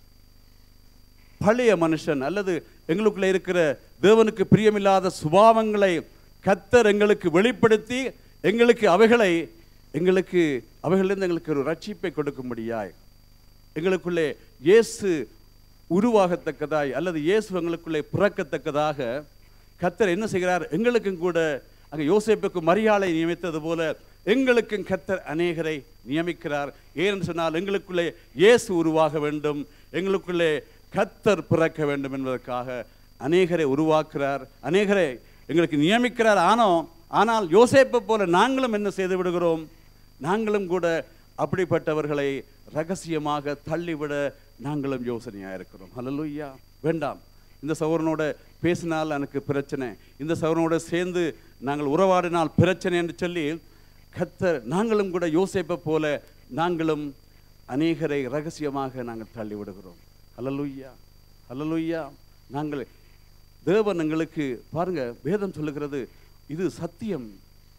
பழைய மனுஷன் அல்லது எங்களுக்குள்ள இருக்கிற தேவனுக்கு பிரியமில்லாத சுபாவங்களை கத்தர் எங்களுக்கு வெளிப்படுத்தி எங்களுக்கு அவைகளை எங்களுக்கு அவைகளிலிருந்து எங்களுக்கு ஒரு ரட்சிப்பை கொடுக்கும்படியாய் எங்களுக்குள்ளே இயேசு உருவாகத்தக்கதாய் அல்லது இயேசு எங்களுக்குள்ளே பிறக்கத்தக்கதாக கத்தர் என்ன செய்கிறார் எங்களுக்கும் கூட அங்கே யோசேப்புக்கு மரியாதை நியமித்தது போல எங்களுக்கும் கத்தர் அநேகரை நியமிக்கிறார் ஏன்னு சொன்னால் எங்களுக்குள்ளே இயேசு உருவாக வேண்டும் எங்களுக்குள்ளே கத்தர் பிறக்க வேண்டும் என்பதற்காக அநேகரை உருவாக்குறார் அநேகரை எங்களுக்கு நியமிக்கிறார் ஆனோ ஆனால் யோசேப்பை போல நாங்களும் என்ன செய்து விடுகிறோம் நாங்களும் கூட அப்படிப்பட்டவர்களை ரகசியமாக தள்ளிவிட நாங்களும் யோசனையாக இருக்கிறோம் ஹalleluya வேண்டாம் இந்த சௌரனோட பேசினால் எனக்கு பிரச்சனை இந்த சௌரனோட சேர்ந்து நாங்கள் உறவாடினால் பிரச்சனை என்று சொல்லி கத்தர் நாங்களும் கூட யோசேப்பை போல நாங்களும் அநேகரை ரகசியமாக நாங்கள் தள்ளி விடுகிறோம் ஹalleluya ஹalleluya நாங்கள் தேவன் எங்களுக்கு பாருங்க வேதம் சொல்லுகிறது இது சத்தியம்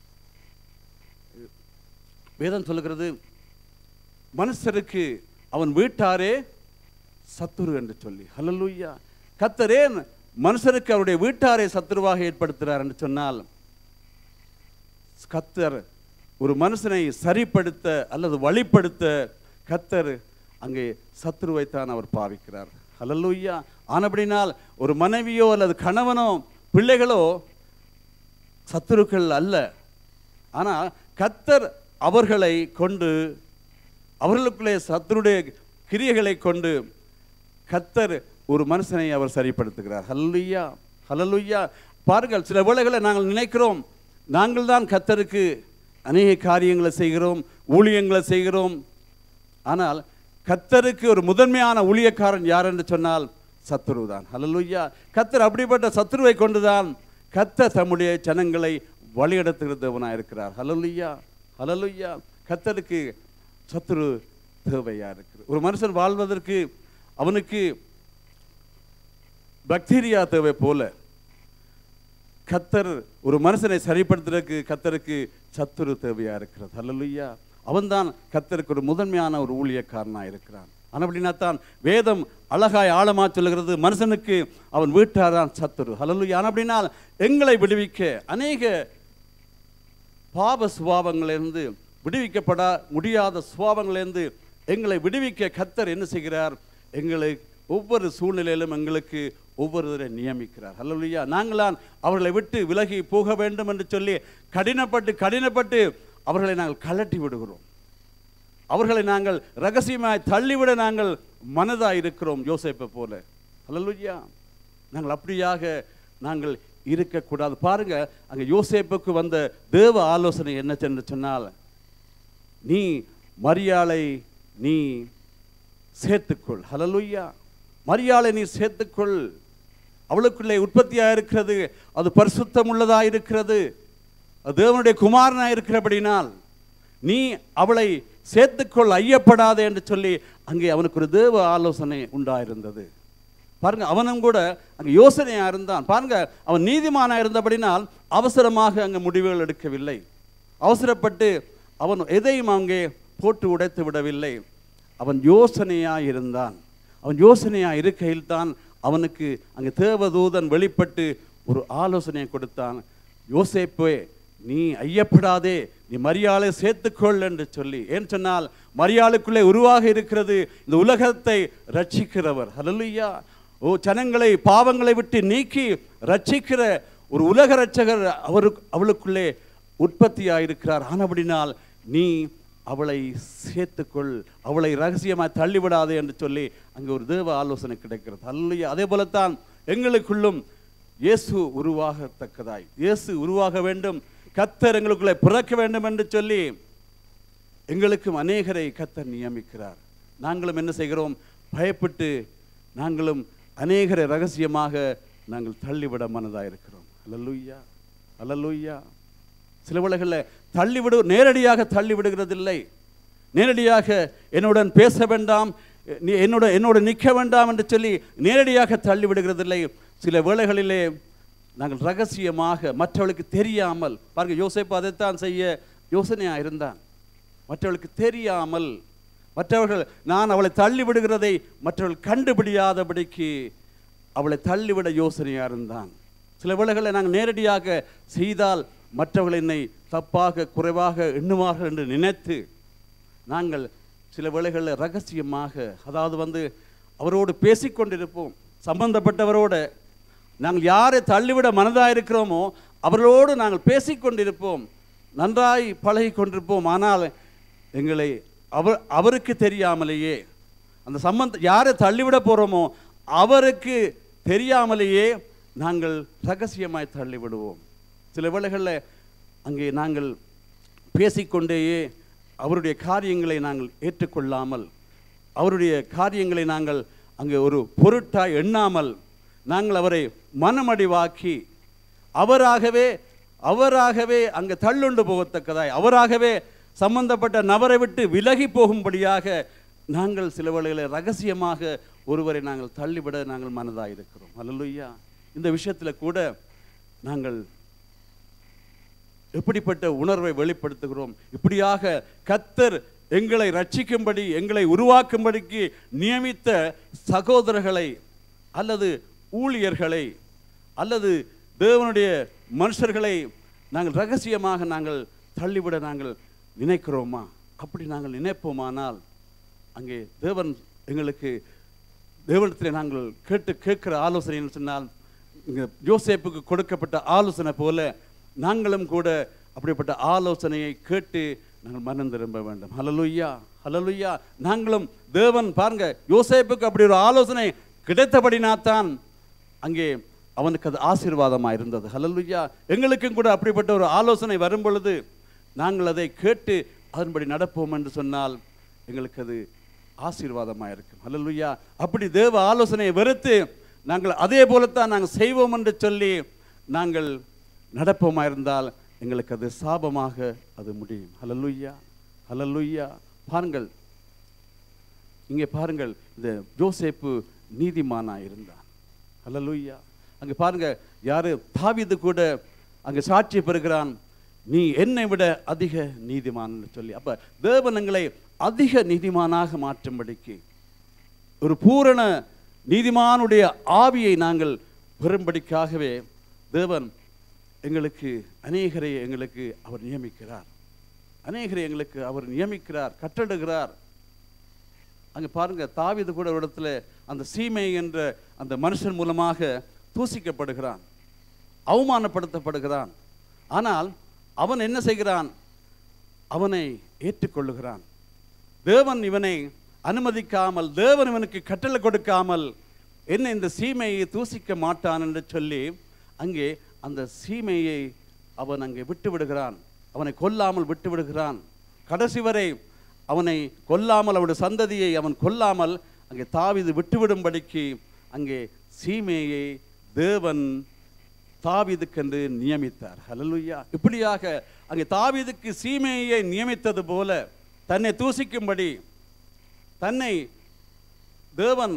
வேதம் சொல்லுகிறது மனுஷருக்கு அவன் வீட்டாரே சத்துரு என்று சொல்லி ஹalleluya கத்தரே மனுஷருக்கு அவருடைய வீட்டாரை சத்துருவாக ஏற்படுத்துகிறார் என்று சொன்னால் கத்தர் ஒரு மனுஷனை சரிப்படுத்த அல்லது வழிப்படுத்த கத்தர் அங்கே சத்துருவைத்தான் அவர் பாவிக்கிறார் ஹalleluya ஆனபடினால் ஒரு மனைவியோ அல்லது கணவனோ பிள்ளைகளோ சத்துருக்கள் அல்ல ஆனால் கத்தர் அவர்களை கொண்டு அவர்களுக்குள்ளே சத்துருடைய கிரியைகளை கொண்டு கத்தர் ஒரு மனுஷனை அவர் சரிப்படுத்துகிறார் ஹல்லுயா ஹலலுயா பாருங்கள் சில வேளைகளை நாங்கள் நினைக்கிறோம் நாங்கள் தான் கத்தருக்கு அநேக காரியங்களை செய்கிறோம் ஊழியங்களை செய்கிறோம் ஆனால் கத்தருக்கு ஒரு முதன்மையான ஊழியக்காரன் யார் என்று சொன்னால் சத்துரு தான் ஹலலுயா கத்தர் அப்படிப்பட்ட சத்துருவை கொண்டுதான் கத்தர் தம்முடைய ஜனங்களை வழிநடத்துகிறவனாக இருக்கிறார் ஹலலுயா ஹலலுயா கத்தருக்கு சத்துரு தேவையா இருக்குது ஒரு மனுஷன் வாழ்வதற்கு அவனுக்கு பாக்டீரியா தேவை போல கத்தர் ஒரு மனுஷனை சரிப்படுத்துறதுக்கு கத்தருக்கு சத்துரு தேவையா இருக்கிறது ஹalleluya அவன்தான் கத்தருக்கு ஒரு முதன்மையான ஒரு ஊழியக்காரனா இருக்கிறான் அப்படின்னா தான் வேதம் அழகாய் ஆழமா சொல்லுகிறது மனுஷனுக்கு அவன் வீட்டாரான் சத்துரு ஹalleluya அப்படினால் எங்களை விடுவிக்க அநேக பாவ சுபாவங்களிலிருந்து விடுவிக்கப்பட முடியாத சுபாவங்களிலிருந்து எங்களை விடுவிக்க கத்தர் என்ன செய்கிறார் எங்களை ஒவ்வொரு சூழ்நிலையிலும் எங்களுக்கு ஒவ்வொருவரை நியமிக்கிறார் ஹalleluya நாங்களாம் அவர்களை விட்டு விலகி போக வேண்டும் என்று சொல்லி கடினப்பட்டு கடினப்பட்டு அவர்களை நாங்கள் கலட்டி விடுகிறோம் அவர்களை நாங்கள் ரகசியமாய் தள்ளிவிட நாங்கள் மனதாய் இருக்கிறோம் யோசேப்பை போல ஹalleluya நாங்கள் அப்படியாக நாங்கள் இருக்கக்கூடாது பாருங்க அங்க யோசேப்புக்கு வந்த தேவ ஆலோசனை என்ன என்று சொன்னால் நீ மரியாளை நீ சேர்த்துக்கொள் ஹalleluya மரியாளை நீ சேர்த்துக்கொள் அவளுக்குள்ளே உற்பத்தியாக இருக்கிறது அது பரிசுத்தம் உள்ளதாக இருக்கிறது அது தேவனுடைய குமாரனாக இருக்கிறபடினால் நீ அவளை சேர்த்துக்கொள் ஐயப்படாதே என்று சொல்லி அங்கே அவனுக்கு ஒரு தேவ ஆலோசனை உண்டாயிருந்தது பாருங்க அவனும் கூட அங்கே யோசனையா இருந்தான் பாருங்க அவன் நீதிமானா இருந்தபடினால் அவசரமாக அங்கே முடிவுகள் எடுக்கவில்லை அவசரப்பட்டு அவன் எதையும் அங்கே போட்டு உடைத்து விடவில்லை அவன் யோசனையா இருந்தான் அவன் யோசனையா இருக்கையில் தான் அவனுக்கு அங்கே தேவதூதன் வெளிப்பட்டு ஒரு ஆலோசனையை கொடுத்தான் யோசேப்பே நீ ஐயப்படாதே நீ மரியாதை சேர்த்துக்கொள் என்று சொல்லி ஏன் சொன்னால் மரியாளுக்குள்ளே உருவாக இருக்கிறது இந்த உலகத்தை ரட்சிக்கிறவர் ஹalleluya ஓ ஜனங்களை பாவங்களை விட்டு நீக்கி ரட்சிக்கிற ஒரு உலக ரட்சகர் அவருக்கு அவளுக்குள்ளே உற்பத்தியாக இருக்கிறார் ஆனபடினால் நீ அவளை சேர்த்துக்கொள் அவளை ரகசியமாக தள்ளிவிடாதே என்று சொல்லி அங்கே ஒரு தேவ ஆலோசனை கிடைக்கிறது அல்லையா அதே போலத்தான் எங்களுக்குள்ளும் இயேசு உருவாகத்தக்கதாய் இயேசு உருவாக வேண்டும் கத்தர் எங்களுக்குள்ளே பிறக்க வேண்டும் என்று சொல்லி எங்களுக்கும் அநேகரை கத்தர் நியமிக்கிறார் நாங்களும் என்ன செய்கிறோம் பயப்பட்டு நாங்களும் அநேகரை ரகசியமாக நாங்கள் தள்ளிவிட மனதாக இருக்கிறோம் அல்லலுய்யா அல்லலுய்யா சில வேளைகளில் தள்ளிவிடு நேரடியாக தள்ளி விடுகிறதில்லை நேரடியாக என்னுடன் பேச வேண்டாம் நீ என்னோட என்னோட நிற்க வேண்டாம் என்று சொல்லி நேரடியாக தள்ளி விடுகிறதில்லை சில வேளைகளிலே நாங்கள் ரகசியமாக மற்றவர்களுக்கு தெரியாமல் பாருங்க யோசிப்பு அதைத்தான் செய்ய யோசனையாக இருந்தான் மற்றவர்களுக்கு தெரியாமல் மற்றவர்கள் நான் அவளை தள்ளி விடுகிறதை மற்றவர்கள் கண்டுபிடியாதபடிக்கு அவளை தள்ளிவிட யோசனையாக இருந்தான் சில வேளைகளில் நாங்கள் நேரடியாக செய்தால் மற்றவர்கள் என்னை தப்பாக குறைவாக எண்ணுவார்கள் என்று நினைத்து நாங்கள் சில வேளைகளில் ரகசியமாக அதாவது வந்து அவரோடு பேசிக்கொண்டிருப்போம் சம்பந்தப்பட்டவரோடு நாங்கள் யாரை தள்ளிவிட மனதாக இருக்கிறோமோ அவர்களோடு நாங்கள் பேசிக்கொண்டிருப்போம் நன்றாய் பழகி கொண்டிருப்போம் ஆனால் எங்களை அவர் அவருக்கு தெரியாமலேயே அந்த சம்பந்த யாரை தள்ளிவிட போகிறோமோ அவருக்கு தெரியாமலேயே நாங்கள் ரகசியமாய் தள்ளிவிடுவோம் சில வேளைகளில் அங்கே நாங்கள் பேசிக்கொண்டேயே அவருடைய காரியங்களை நாங்கள் ஏற்றுக்கொள்ளாமல் அவருடைய காரியங்களை நாங்கள் அங்கே ஒரு பொருட்டாய் எண்ணாமல் நாங்கள் அவரை மனமடிவாக்கி அவராகவே அவராகவே அங்கே தள்ளுண்டு போகத்தக்கதாய் அவராகவே சம்பந்தப்பட்ட நபரை விட்டு விலகி போகும்படியாக நாங்கள் சில வேளைகளில் ரகசியமாக ஒருவரை நாங்கள் தள்ளிவிட நாங்கள் மனதாக இருக்கிறோம் அல்லலுய்யா இந்த விஷயத்தில் கூட நாங்கள் எப்படிப்பட்ட உணர்வை வெளிப்படுத்துகிறோம் இப்படியாக கத்தர் எங்களை ரட்சிக்கும்படி எங்களை உருவாக்கும்படிக்கு நியமித்த சகோதரர்களை அல்லது ஊழியர்களை அல்லது தேவனுடைய மனுஷர்களை நாங்கள் ரகசியமாக நாங்கள் தள்ளிவிட நாங்கள் நினைக்கிறோமா அப்படி நாங்கள் நினைப்போமானால் அங்கே தேவன் எங்களுக்கு தேவனத்தில் நாங்கள் கேட்டு கேட்கிற ஆலோசனை என்ன சொன்னால் இங்கே யோசேப்புக்கு கொடுக்கப்பட்ட ஆலோசனை போல நாங்களும் கூட அப்படிப்பட்ட ஆலோசனையை கேட்டு நாங்கள் மனம் திரும்ப வேண்டும் ஹலலுய்யா ஹலலுய்யா நாங்களும் தேவன் பாருங்க யோசேப்புக்கு அப்படி ஒரு ஆலோசனை கிடைத்தபடினாத்தான் அங்கே அவனுக்கு அது ஆசீர்வாதமாக இருந்தது ஹலலுய்யா எங்களுக்கும் கூட அப்படிப்பட்ட ஒரு ஆலோசனை வரும் பொழுது நாங்கள் அதை கேட்டு அதன்படி நடப்போம் என்று சொன்னால் எங்களுக்கு அது ஆசீர்வாதமாக இருக்கும் ஹalleluya அப்படி தேவ ஆலோசனையை வெறுத்து நாங்கள் அதே போலத்தான் நாங்கள் செய்வோம் என்று சொல்லி நாங்கள் நடப்போமா இருந்தால் எங்களுக்கு அது சாபமாக அது முடியும் ஹalleluya ஹalleluya பாருங்கள் இங்கே பாருங்கள் இந்த ஜோசேப்பு நீதிமானா இருந்தான் ஹalleluya அங்கே பாருங்க யாரு தாவீது கூட அங்கே சாட்சி பெறுகிறான் நீ என்னை விட அதிக நீதிமான் சொல்லி அப்ப தேவன் எங்களை அதிக நீதிமானாக மாற்றும்படிக்கு ஒரு பூரண நீதிமானுடைய ஆவியை நாங்கள் பெறும்படிக்காகவே தேவன் எங்களுக்கு அநேகரை எங்களுக்கு அவர் நியமிக்கிறார் அநேகரை எங்களுக்கு அவர் நியமிக்கிறார் கட்டடுகிறார் அங்கே பாருங்க தாவீது கூட ஒரு இடத்துல அந்த சீமை என்ற அந்த மனுஷன் மூலமாக தூசிக்கப்படுகிறான் அவமானப்படுத்தப்படுகிறான் ஆனால் அவன் என்ன செய்கிறான் அவனை ஏற்றுக்கொள்ளுகிறான் தேவன் இவனை அனுமதிக்காமல் தேவன் இவனுக்கு கட்டளை கொடுக்காமல் என்ன இந்த சீமையை தூசிக்க மாட்டான் என்று சொல்லி அங்கே அந்த சீமையை அவன் அங்கே விட்டு விடுகிறான் அவனை கொல்லாமல் விட்டு விடுகிறான் கடைசி வரை அவனை கொல்லாமல் அவனுடைய சந்ததியை அவன் கொல்லாமல் அங்கே தாவீது விட்டுவிடும்படிக்கு அங்கே சீமையை தேவன் தாவீதுக்கென்று நியமித்தார் ஹalleluya இப்படியாக அங்கே தாவீதுக்கு சீமையை நியமித்தது போல தன்னை தூசிக்கும்படி தன்னை தேவன்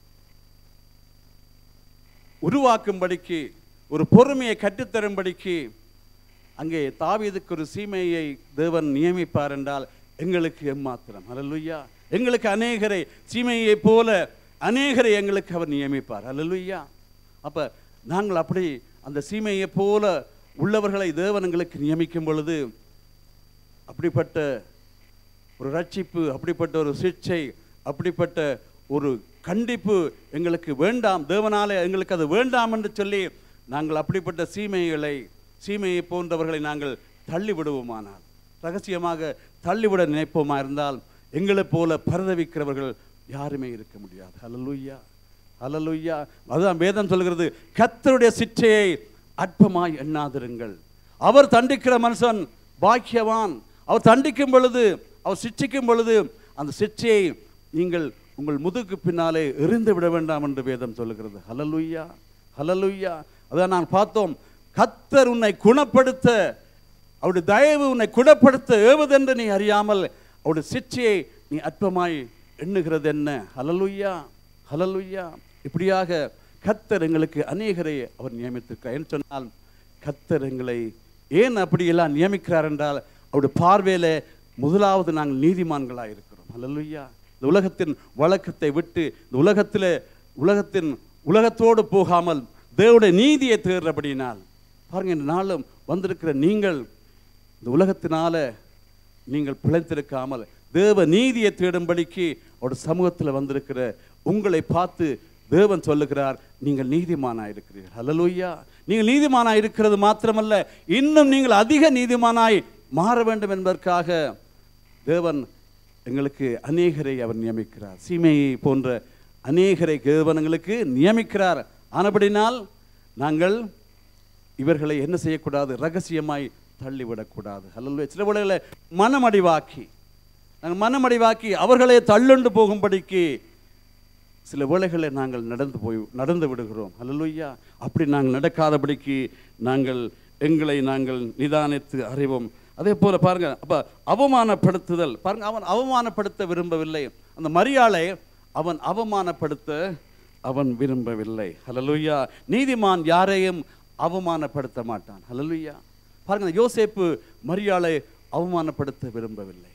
உருவாக்கும்படிக்கு ஒரு பொறுமையை கற்றுத்தரும்படிக்கு அங்கே தாவீதுக்கு ஒரு சீமையை தேவன் நியமிப்பார் என்றால் எங்களுக்கு எம்மாத்திரம் ஹalleluya எங்களுக்கு அநேகரை சீமையை போல அநேகரை எங்களுக்கு அவர் நியமிப்பார் ஹalleluya அப்ப நாங்கள் அப்படி அந்த சீமையை போல உள்ளவர்களை தேவன் எங்களுக்கு நியமிக்கும் பொழுது அப்படிப்பட்ட ஒரு ரட்சிப்பு அப்படிப்பட்ட ஒரு சிக்ஷை அப்படிப்பட்ட ஒரு கண்டிப்பு எங்களுக்கு வேண்டாம் தேவனாலே எங்களுக்கு அது வேண்டாம் என்று சொல்லி நாங்கள் அப்படிப்பட்ட சீமைகளை சீமையை போன்றவர்களை நாங்கள் தள்ளி விடுவோமானால் ரகசியமாக தள்ளிவிட நினைப்போமா இருந்தால் எங்களைப் போல பரதவிக்கிறவர்கள் யாருமே இருக்க முடியாது ஹalleluya ஹalleluya அதுதான் வேதம் சொல்கிறது கர்த்தருடைய சிற்றையை அற்பமாய் எண்ணாதிருங்கள் அவர் தண்டிக்கிற மனுஷன் பாக்கியவான் அவர் தண்டிக்கும் பொழுது அவர் சிட்சிக்கும் பொழுது அந்த சிற்றையை நீங்கள் உங்கள் முதுகு பின்னாலே எறிந்து விட வேண்டாம் என்று வேதம் சொல்லுகிறது ஹலலுய்யா ஹலலுய்யா அதான் நான் பார்த்தோம் கத்தர் உன்னை குணப்படுத்த அவருடைய தயவு உன்னை குணப்படுத்த ஏவதென்று நீ அறியாமல் அவருடைய சிற்றையை நீ அற்பமாய் எண்ணுகிறது என்ன ஹலலுய்யா ஹலலுய்யா இப்படியாக கத்தர் எங்களுக்கு அநேகரை அவர் நியமித்திருக்கிறார் என்று சொன்னால் கத்தர் எங்களை ஏன் அப்படியெல்லாம் நியமிக்கிறார் என்றால் அவருடைய பார்வையில முதலாவது நாங்கள் நீதிமான்களாக இருக்கிறோம் ஹalleluya இந்த உலகத்தின் வழக்கத்தை விட்டு இந்த உலகத்தில் உலகத்தின் உலகத்தோடு போகாமல் தேவனுடைய நீதியை தேடுறபடினால் பாருங்க இந்த நாளும் வந்திருக்கிற நீங்கள் இந்த உலகத்தினால நீங்கள் பிழைத்திருக்காமல் தேவ நீதியை தேடும்படிக்கு அவருடைய சமூகத்தில் வந்திருக்கிற உங்களை பார்த்து தேவன் சொல்லுகிறார் நீங்கள் நீதிமானாய் இருக்கிறீர்கள் ஹalleluya நீங்கள் நீதிமானாய் இருக்கிறது மாத்திரமல்ல இன்னும் நீங்கள் அதிக நீதிமானாய் மாற வேண்டும் என்பதற்காக தேவன் எங்களுக்கு அநேகரை அவர் நியமிக்கிறார் சீமையை போன்ற அநேகரை தேவன் எங்களுக்கு நியமிக்கிறார் ஆனபடினால் நாங்கள் இவர்களை என்ன செய்யக்கூடாது ரகசியமாய் தள்ளிவிடக்கூடாது அல்ல சில வேளைகளை மனமடிவாக்கி நாங்கள் மனமடிவாக்கி அவர்களே தள்ளுண்டு போகும்படிக்கு சில வேளைகளை நாங்கள் நடந்து போய் நடந்து விடுகிறோம் அல்லலுய்யா அப்படி நாங்கள் நடக்காதபடிக்கு நாங்கள் எங்களை நாங்கள் நிதானித்து அறிவோம் அதே போல பாருங்க அப்ப அவமானப்படுத்துதல் பாருங்க அவன் அவமானப்படுத்த விரும்பவில்லை அந்த மரியாளை அவன் அவமானப்படுத்த அவன் விரும்பவில்லை ஹalleluya நீதிமான் யாரையும் அவமானப்படுத்த மாட்டான் ஹalleluya பாருங்க இந்த யோசேப்பு மரியாளை அவமானப்படுத்த விரும்பவில்லை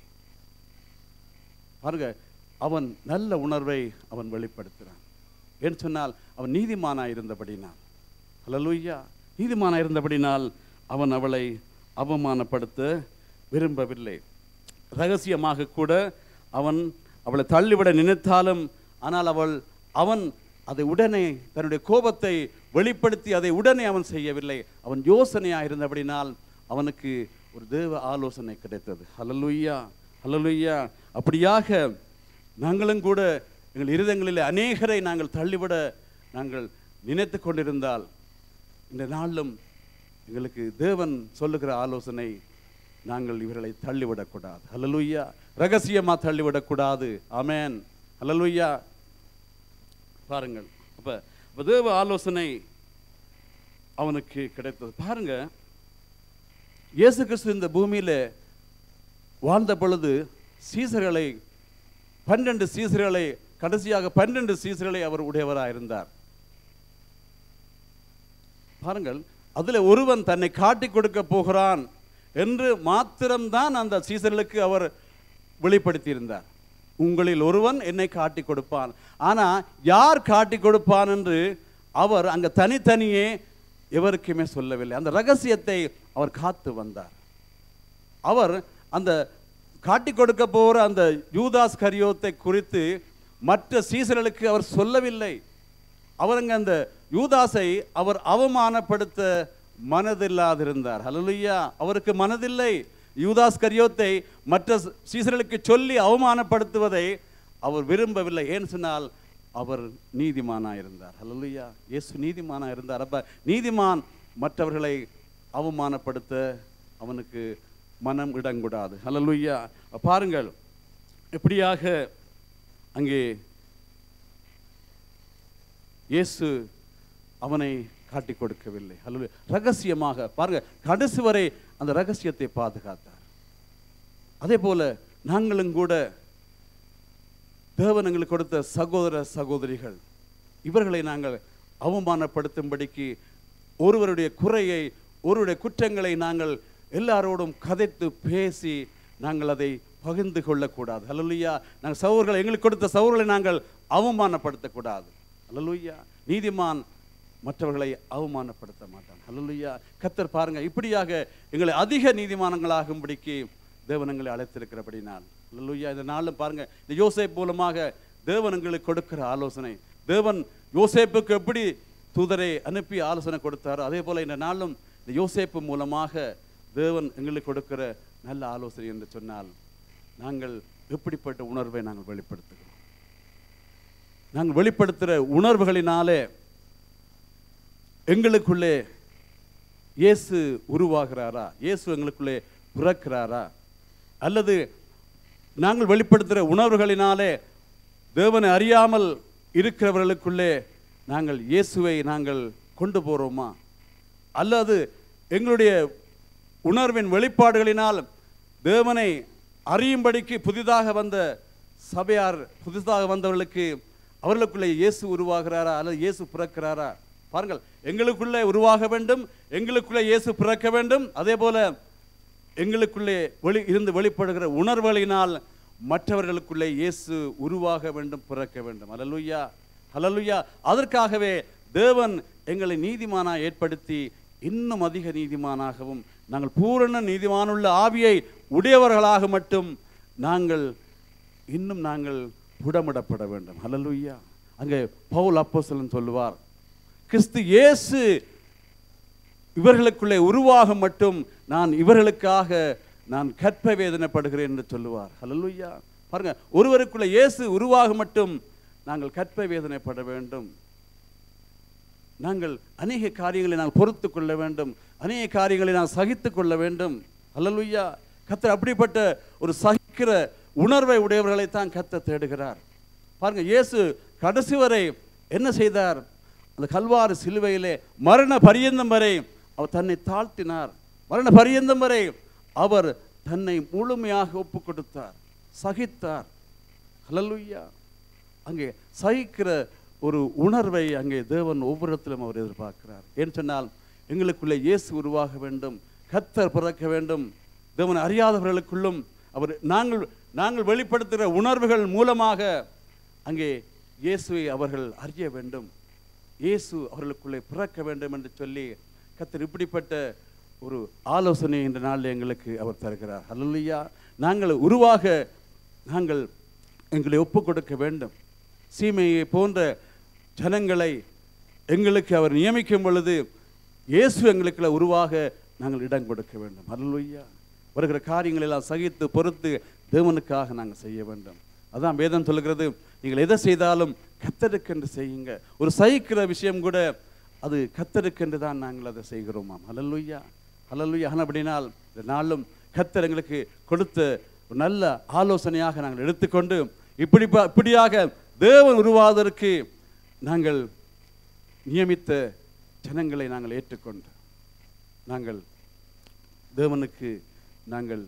பாருங்க அவன் நல்ல உணர்வை அவன் வெளிப்படுத்துகிறான் ஏன்னு சொன்னால் அவன் நீதிமானாய் இருந்தபடினால் ஹalleluya நீதிமானாய் இருந்தபடினால் அவன் அவளை அவமானப்படுத்த விரும்பவில்லை ரகசியமாக கூட அவன் அவளை தள்ளிவிட நினைத்தாலும் ஆனால் அவள் அவன் அதை உடனே தன்னுடைய கோபத்தை வெளிப்படுத்தி அதை உடனே அவன் செய்யவில்லை அவன் யோசனையாக இருந்தபடினால் அவனுக்கு ஒரு தேவ ஆலோசனை கிடைத்தது ஹலலுய்யா ஹலலுய்யா அப்படியாக நாங்களும் கூட எங்கள் இருதயங்களில் அநேகரை நாங்கள் தள்ளிவிட நாங்கள் நினைத்து கொண்டிருந்தால் இந்த நாளிலும் எங்களுக்கு தேவன் சொல்லுகிற ஆலோசனை நாங்கள் இவர்களை தள்ளிவிடக்கூடாது ஹலலுய்யா ரகசியமா தள்ளிவிடக்கூடாது ஆமென் ஹலலுய்யா பாருங்கள் அப்ப அப்ப தேவ ஆலோசனை அவனுக்கு கிடைத்தது பாருங்க இயேசு கிறிஸ்து இந்த பூமியில வாழ்ந்த பொழுது சீசர்களை பன்னெண்டு சீசர்களை கடைசியாக பன்னெண்டு சீசர்களை அவர் உடையவராக இருந்தார் பாருங்கள் அதுல ஒருவன் தன்னை காட்டி கொடுக்க போகிறான் என்று மாத்திரம்தான் அந்த சீசர்களுக்கு அவர் வெளிப்படுத்தியிருந்தார் உங்களில் ஒருவன் என்னை காட்டி கொடுப்பான் ஆனா யார் காட்டி கொடுப்பான் என்று அவர் அங்க தனித்தனியே எவருக்குமே சொல்லவில்லை அந்த ரகசியத்தை அவர் காத்து வந்தார் அவர் அந்த காட்டி கொடுக்க போகிற அந்த யூதாஸ் கரியோத்தை குறித்து மற்ற சீசர்களுக்கு அவர் சொல்லவில்லை அவர் அங்க அந்த யூதாஸை அவர் அவமானப்படுத்த மனதில்லாதிருந்தார் ஹalleluya அவருக்கு மனதில்லை யூதாஸ் கரியோத்தை மற்ற சீசர்களுக்கு சொல்லி அவமானப்படுத்துவதை அவர் விரும்பவில்லை ஏன்னு சொன்னால் அவர் நீதிமானாக இருந்தார் ஹalleluya இயேசு நீதிமானாக இருந்தார் அப்ப நீதிமான் மற்றவர்களை அவமானப்படுத்த அவனுக்கு மனம் இடங்கூடாது ஹalleluya பாருங்கள் எப்படியாக அங்கே இயேசு அவனை காட்டி கொடுக்கவில்லை அல்லது ரகசியமாக பாருங்க கடைசி வரை அந்த ரகசியத்தை பாதுகாத்தார் அதே போல நாங்களும் கூட தேவன் எங்களுக்கு கொடுத்த சகோதர சகோதரிகள் இவர்களை நாங்கள் அவமானப்படுத்தும்படிக்கு ஒருவருடைய குறையை ஒருவருடைய குற்றங்களை நாங்கள் எல்லாரோடும் கதைத்து பேசி நாங்கள் அதை பகிர்ந்து கொள்ளக்கூடாது ஹalleluya நாங்கள் சகோதரர்களை எங்களுக்கு கொடுத்த சகோதரர்களை நாங்கள் அவமானப்படுத்தக்கூடாது ஹalleluya நீதிமான் மற்றவர்களை அவமானப்படுத்த மாட்டான் ஹalleluya கத்தர் பாருங்க இப்படியாக எங்களை அதிக நீதிமானங்களாகும்படிக்கு தேவன் எங்களை அழைத்திருக்கிறபடினால் ஹalleluya இந்த நாளும் பாருங்க இந்த யோசேப் மூலமாக தேவன் எங்களுக்கு கொடுக்கிற ஆலோசனை தேவன் யோசேப்புக்கு எப்படி தூதரை அனுப்பி ஆலோசனை கொடுத்தாரோ அதே போல இந்த நாளும் இந்த யோசேப்பு மூலமாக தேவன் எங்களுக்கு கொடுக்கிற நல்ல ஆலோசனை என்று சொன்னால் நாங்கள் எப்படிப்பட்ட உணர்வை நாங்கள் வெளிப்படுத்துகிறோம் நாங்கள் வெளிப்படுத்துகிற உணர்வுகளினாலே எங்களுக்குள்ளே இயேசு உருவாகிறாரா இயேசு எங்களுக்குள்ளே பிறக்கிறாரா அல்லது நாங்கள் வெளிப்படுத்துகிற உணர்வுகளினாலே தேவனை அறியாமல் இருக்கிறவர்களுக்குள்ளே நாங்கள் இயேசுவை நாங்கள் கொண்டு போகிறோமா அல்லது எங்களுடைய உணர்வின் வெளிப்பாடுகளினால் தேவனை அறியும்படிக்கு புதிதாக வந்த சபையார் புதிதாக வந்தவர்களுக்கு அவர்களுக்குள்ளே இயேசு உருவாகிறாரா அல்லது இயேசு பிறக்கிறாரா பாருங்கள் எங்களுக்குள்ளே உருவாக வேண்டும் எங்களுக்குள்ளே இயேசு பிறக்க வேண்டும் அதே போல எங்களுக்குள்ளே வெளி இருந்து வெளிப்படுகிற உணர்வுகளினால் மற்றவர்களுக்குள்ளே இயேசு உருவாக வேண்டும் பிறக்க வேண்டும் ஹalleluya ஹalleluya அதற்காகவே தேவன் எங்களை நீதிமானா ஏற்படுத்தி இன்னும் அதிக நீதிமானாகவும் நாங்கள் பூரண நீதிமானுள்ள ஆவியை உடையவர்களாக மட்டும் நாங்கள் இன்னும் நாங்கள் புடமிடப்பட வேண்டும் ஹalleluya அங்கே பவுல் அப்போஸ்தலன் சொல்லுவார் கிறிஸ்து இயேசு இவர்களுக்குள்ளே உருவாக மட்டும் நான் இவர்களுக்காக நான் கற்ப வேதனைப்படுகிறேன் என்று சொல்லுவார் ஹalleluya பாருங்க ஒருவருக்குள்ளே இயேசு உருவாக மட்டும் நாங்கள் கற்ப வேதனைப்பட வேண்டும் நாங்கள் அநேக காரியங்களை நாங்கள் பொறுத்து கொள்ள வேண்டும் அநேக காரியங்களை நாங்கள் சகித்து கொள்ள வேண்டும் ஹalleluya கத்தர் அப்படிப்பட்ட ஒரு சகிக்கிற உணர்வை உடையவர்களை தான் கத்த தேடுகிறார் பாருங்க இயேசு கடைசி வரை என்ன செய்தார் அந்த கல்வாறு சிலுவையிலே மரண பரியந்தம் வரை அவர் தன்னை தாழ்த்தினார் மரண பரியந்தம் வரை அவர் தன்னை முழுமையாக ஒப்பு கொடுத்தார் சகித்தார் ஹalleluya அங்கே சகிக்கிற ஒரு உணர்வை அங்கே தேவன் ஒவ்வொருத்திலும் அவர் எதிர்பார்க்கிறார் ஏன்னு சொன்னால் எங்களுக்குள்ளே இயேசு உருவாக வேண்டும் கத்தர் பிறக்க வேண்டும் தேவன் அறியாதவர்களுக்குள்ளும் அவர் நாங்கள் நாங்கள் வெளிப்படுத்துகிற உணர்வுகள் மூலமாக அங்கே இயேசுவை அவர்கள் அறிய வேண்டும் இயேசு அவர்களுக்குள்ளே பிறக்க வேண்டும் என்று சொல்லி கத்தர் இப்படிப்பட்ட ஒரு ஆலோசனை இந்த நாளில் எங்களுக்கு அவர் தருகிறார் ஹalleluya நாங்கள் உருவாக நாங்கள் எங்களை ஒப்பு கொடுக்க வேண்டும் சீமையை போன்ற ஜனங்களை எங்களுக்கு அவர் நியமிக்கும் பொழுது இயேசு எங்களுக்குள்ள உருவாக நாங்கள் இடம் கொடுக்க வேண்டும் அல்லையா வருகிற காரியங்களை எல்லாம் சகித்து பொறுத்து தேவனுக்காக நாங்கள் செய்ய வேண்டும் அதான் வேதம் சொல்லுகிறது நீங்கள் எதை செய்தாலும் கத்தருக்கென்று செய்யுங்க ஒரு சகிக்கிற விஷயம் கூட அது கத்தருக்கென்று தான் நாங்கள் அதை செய்கிறோமாம் ஹலல்லுய்யா ஹலல்லுய்யா அப்படினால் இந்த நாளும் கத்தர் எங்களுக்கு கொடுத்த ஒரு நல்ல ஆலோசனையாக நாங்கள் எடுத்துக்கொண்டு இப்படி ப- இப்படியாக தேவன் உருவாவதற்கு நாங்கள் நியமித்த ஜனங்களை நாங்கள் ஏற்றுக்கொண்டு நாங்கள் தேவனுக்கு நாங்கள்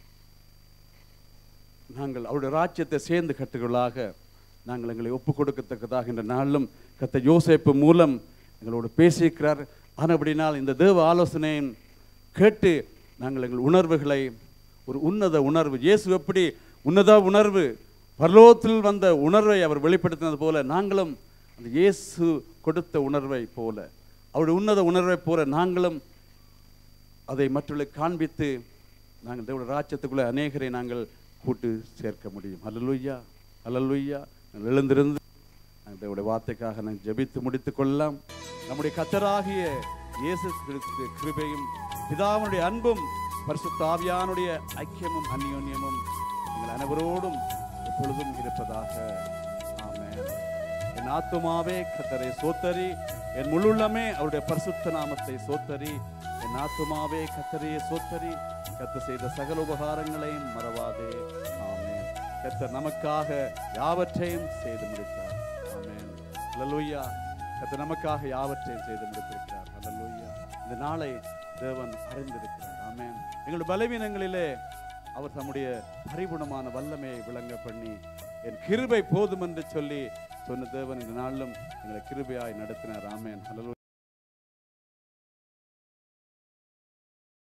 நாங்கள் அவருடைய ராஜ்யத்தை சேர்ந்து கட்டுகளாக நாங்கள் எங்களை ஒப்பு கொடுக்கத்தக்கதாக இந்த நாளிலும் கத்த யோசேப்பு மூலம் எங்களோடு பேசியிருக்கிறார் ஆனபடினால் இந்த தேவ ஆலோசனையின் கேட்டு நாங்கள் எங்கள் உணர்வுகளை ஒரு உன்னத உணர்வு இயேசு எப்படி உன்னத உணர்வு பரலோகத்தில் வந்த உணர்வை அவர் வெளிப்படுத்தினது போல நாங்களும் அந்த இயேசு கொடுத்த உணர்வை போல அவருடைய உன்னத உணர்வை போல நாங்களும் அதை மற்றவர்களுக்கு காண்பித்து நாங்கள் தேவனுடைய ராஜ்யத்துக்குள்ளே அநேகரை நாங்கள் கூட்டு சேர்க்க முடியும் அல்லலுய்யா அல்லலுய்யா நாங்கள் எழுந்திருந்து நாங்கள் தேவனுடைய வார்த்தைக்காக நாங்கள் ஜெபித்து முடித்துக் கொள்ளலாம் நம்முடைய கத்தராகிய இயேசு கிறிஸ்து கிருபையும் பிதாவுடைய அன்பும் பரிசுத்த ஆவியானுடைய ஐக்கியமும் அந்யோன்யமும் எங்கள் அனைவரோடும் எப்பொழுதும் இருப்பதாக ஆமென் என் ஆத்துமாவே கத்தரை சோத்தரி என் முள்ளுள்ளமே அவருடைய பரிசுத்த நாமத்தை சோத்தரி என் ஆத்துமாவே கத்தரையே சோத்தரி கத்த செய்த சகல உபகாரங்களையும் மறவாதே ஆமென் கத்தர் நமக்காக யாவற்றையும் செய்து முடித்தார் ஆமென் அல்லேலூயா கத்தர் நமக்காக யாவற்றையும் செய்து முடித்திருக்கிறார் அல்லேலூயா இந்த நாளை தேவன் அறிந்திருக்கிறார் ஆமென் எங்களுடைய பலவீனங்களிலே அவர் தம்முடைய பரிபுணமான வல்லமையை விளங்க பண்ணி என் கிருபை போதும் என்று சொல்லி சொன்ன தேவன் இந்த நாளிலும் எங்களை கிருபையாய் நடத்தினார் ஆமென் அல்லேலூயா